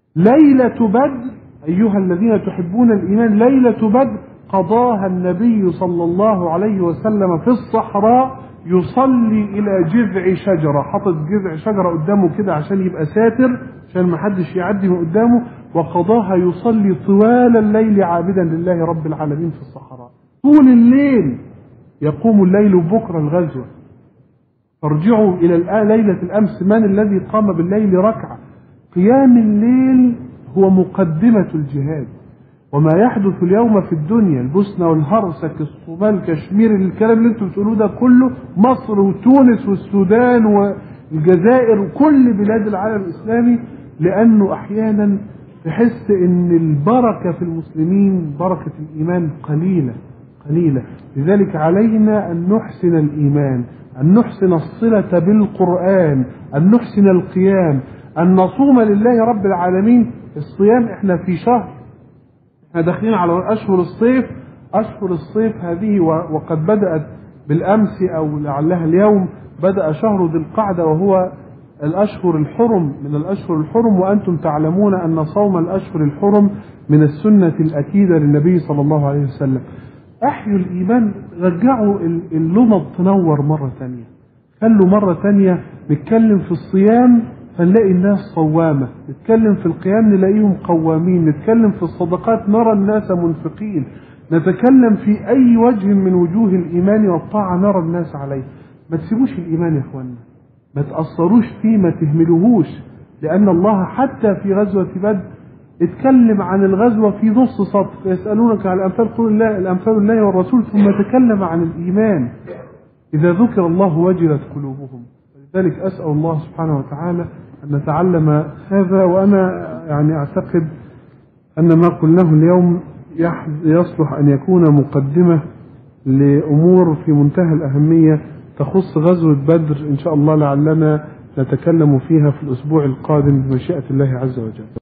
ليلة بدر أيها الذين تحبون الإيمان ليلة بدر قضاها النبي صلى الله عليه وسلم في الصحراء يصلي إلى جذع شجرة حطت جذع شجرة قدامه كده عشان يبقى ساتر عشان ما حدش يعدي من قدامه وقضاها يصلي طوال الليل عابدا لله رب العالمين في الصحراء طول الليل يقوم الليل بكرة الغزوة ترجعوا إلى الآن ليلة الأمس من الذي قام بالليل ركعة قيام الليل هو مقدمة الجهاد وما يحدث اليوم في الدنيا البوسنة والهرسك الصومال كشمير الكلام اللي انتم بتقولوه ده كله مصر وتونس والسودان والجزائر وكل بلاد العالم الإسلامي لأنه أحيانا تحس ان البركة في المسلمين بركة الإيمان قليلة قليلة لذلك علينا أن نحسن الإيمان أن نحسن الصلة بالقرآن أن نحسن القيام أن نصوم لله رب العالمين الصيام احنا في شهر احنا داخلين على أشهر الصيف أشهر الصيف هذه وقد بدأت بالأمس أو لعلها اليوم بدأ شهر ذي القعدة وهو الأشهر الحرم من الأشهر الحرم وأنتم تعلمون أن صوم الأشهر الحرم من السنة الأكيدة للنبي صلى الله عليه وسلم أحيوا الإيمان رجعوا اللمض تنور مرة تانية خلوا مرة تانية نتكلم في الصيام فنلاقي الناس صوامة نتكلم في القيام نلاقيهم قوامين نتكلم في الصدقات نرى الناس منفقين نتكلم في أي وجه من وجوه الإيمان والطاعة نرى الناس عليه ما تسيبوش الإيمان يا إخوانا ما تأثروش فيه ما تهملوهوش لأن الله حتى في غزوة بدر اتكلم عن الغزوة في نص سطر يسألونك عن الأنفال قل الله الأنفال الله والرسول ثم تكلم عن الإيمان إذا ذكر الله وجلت قلوبهم ولذلك أسأل الله سبحانه وتعالى أن نتعلم هذا وأنا يعني أعتقد أن ما قلناه اليوم يصلح أن يكون مقدمة لأمور في منتهى الأهمية تخص غزوة بدر إن شاء الله لعلنا نتكلم فيها في الأسبوع القادم بمشيئة الله عز وجل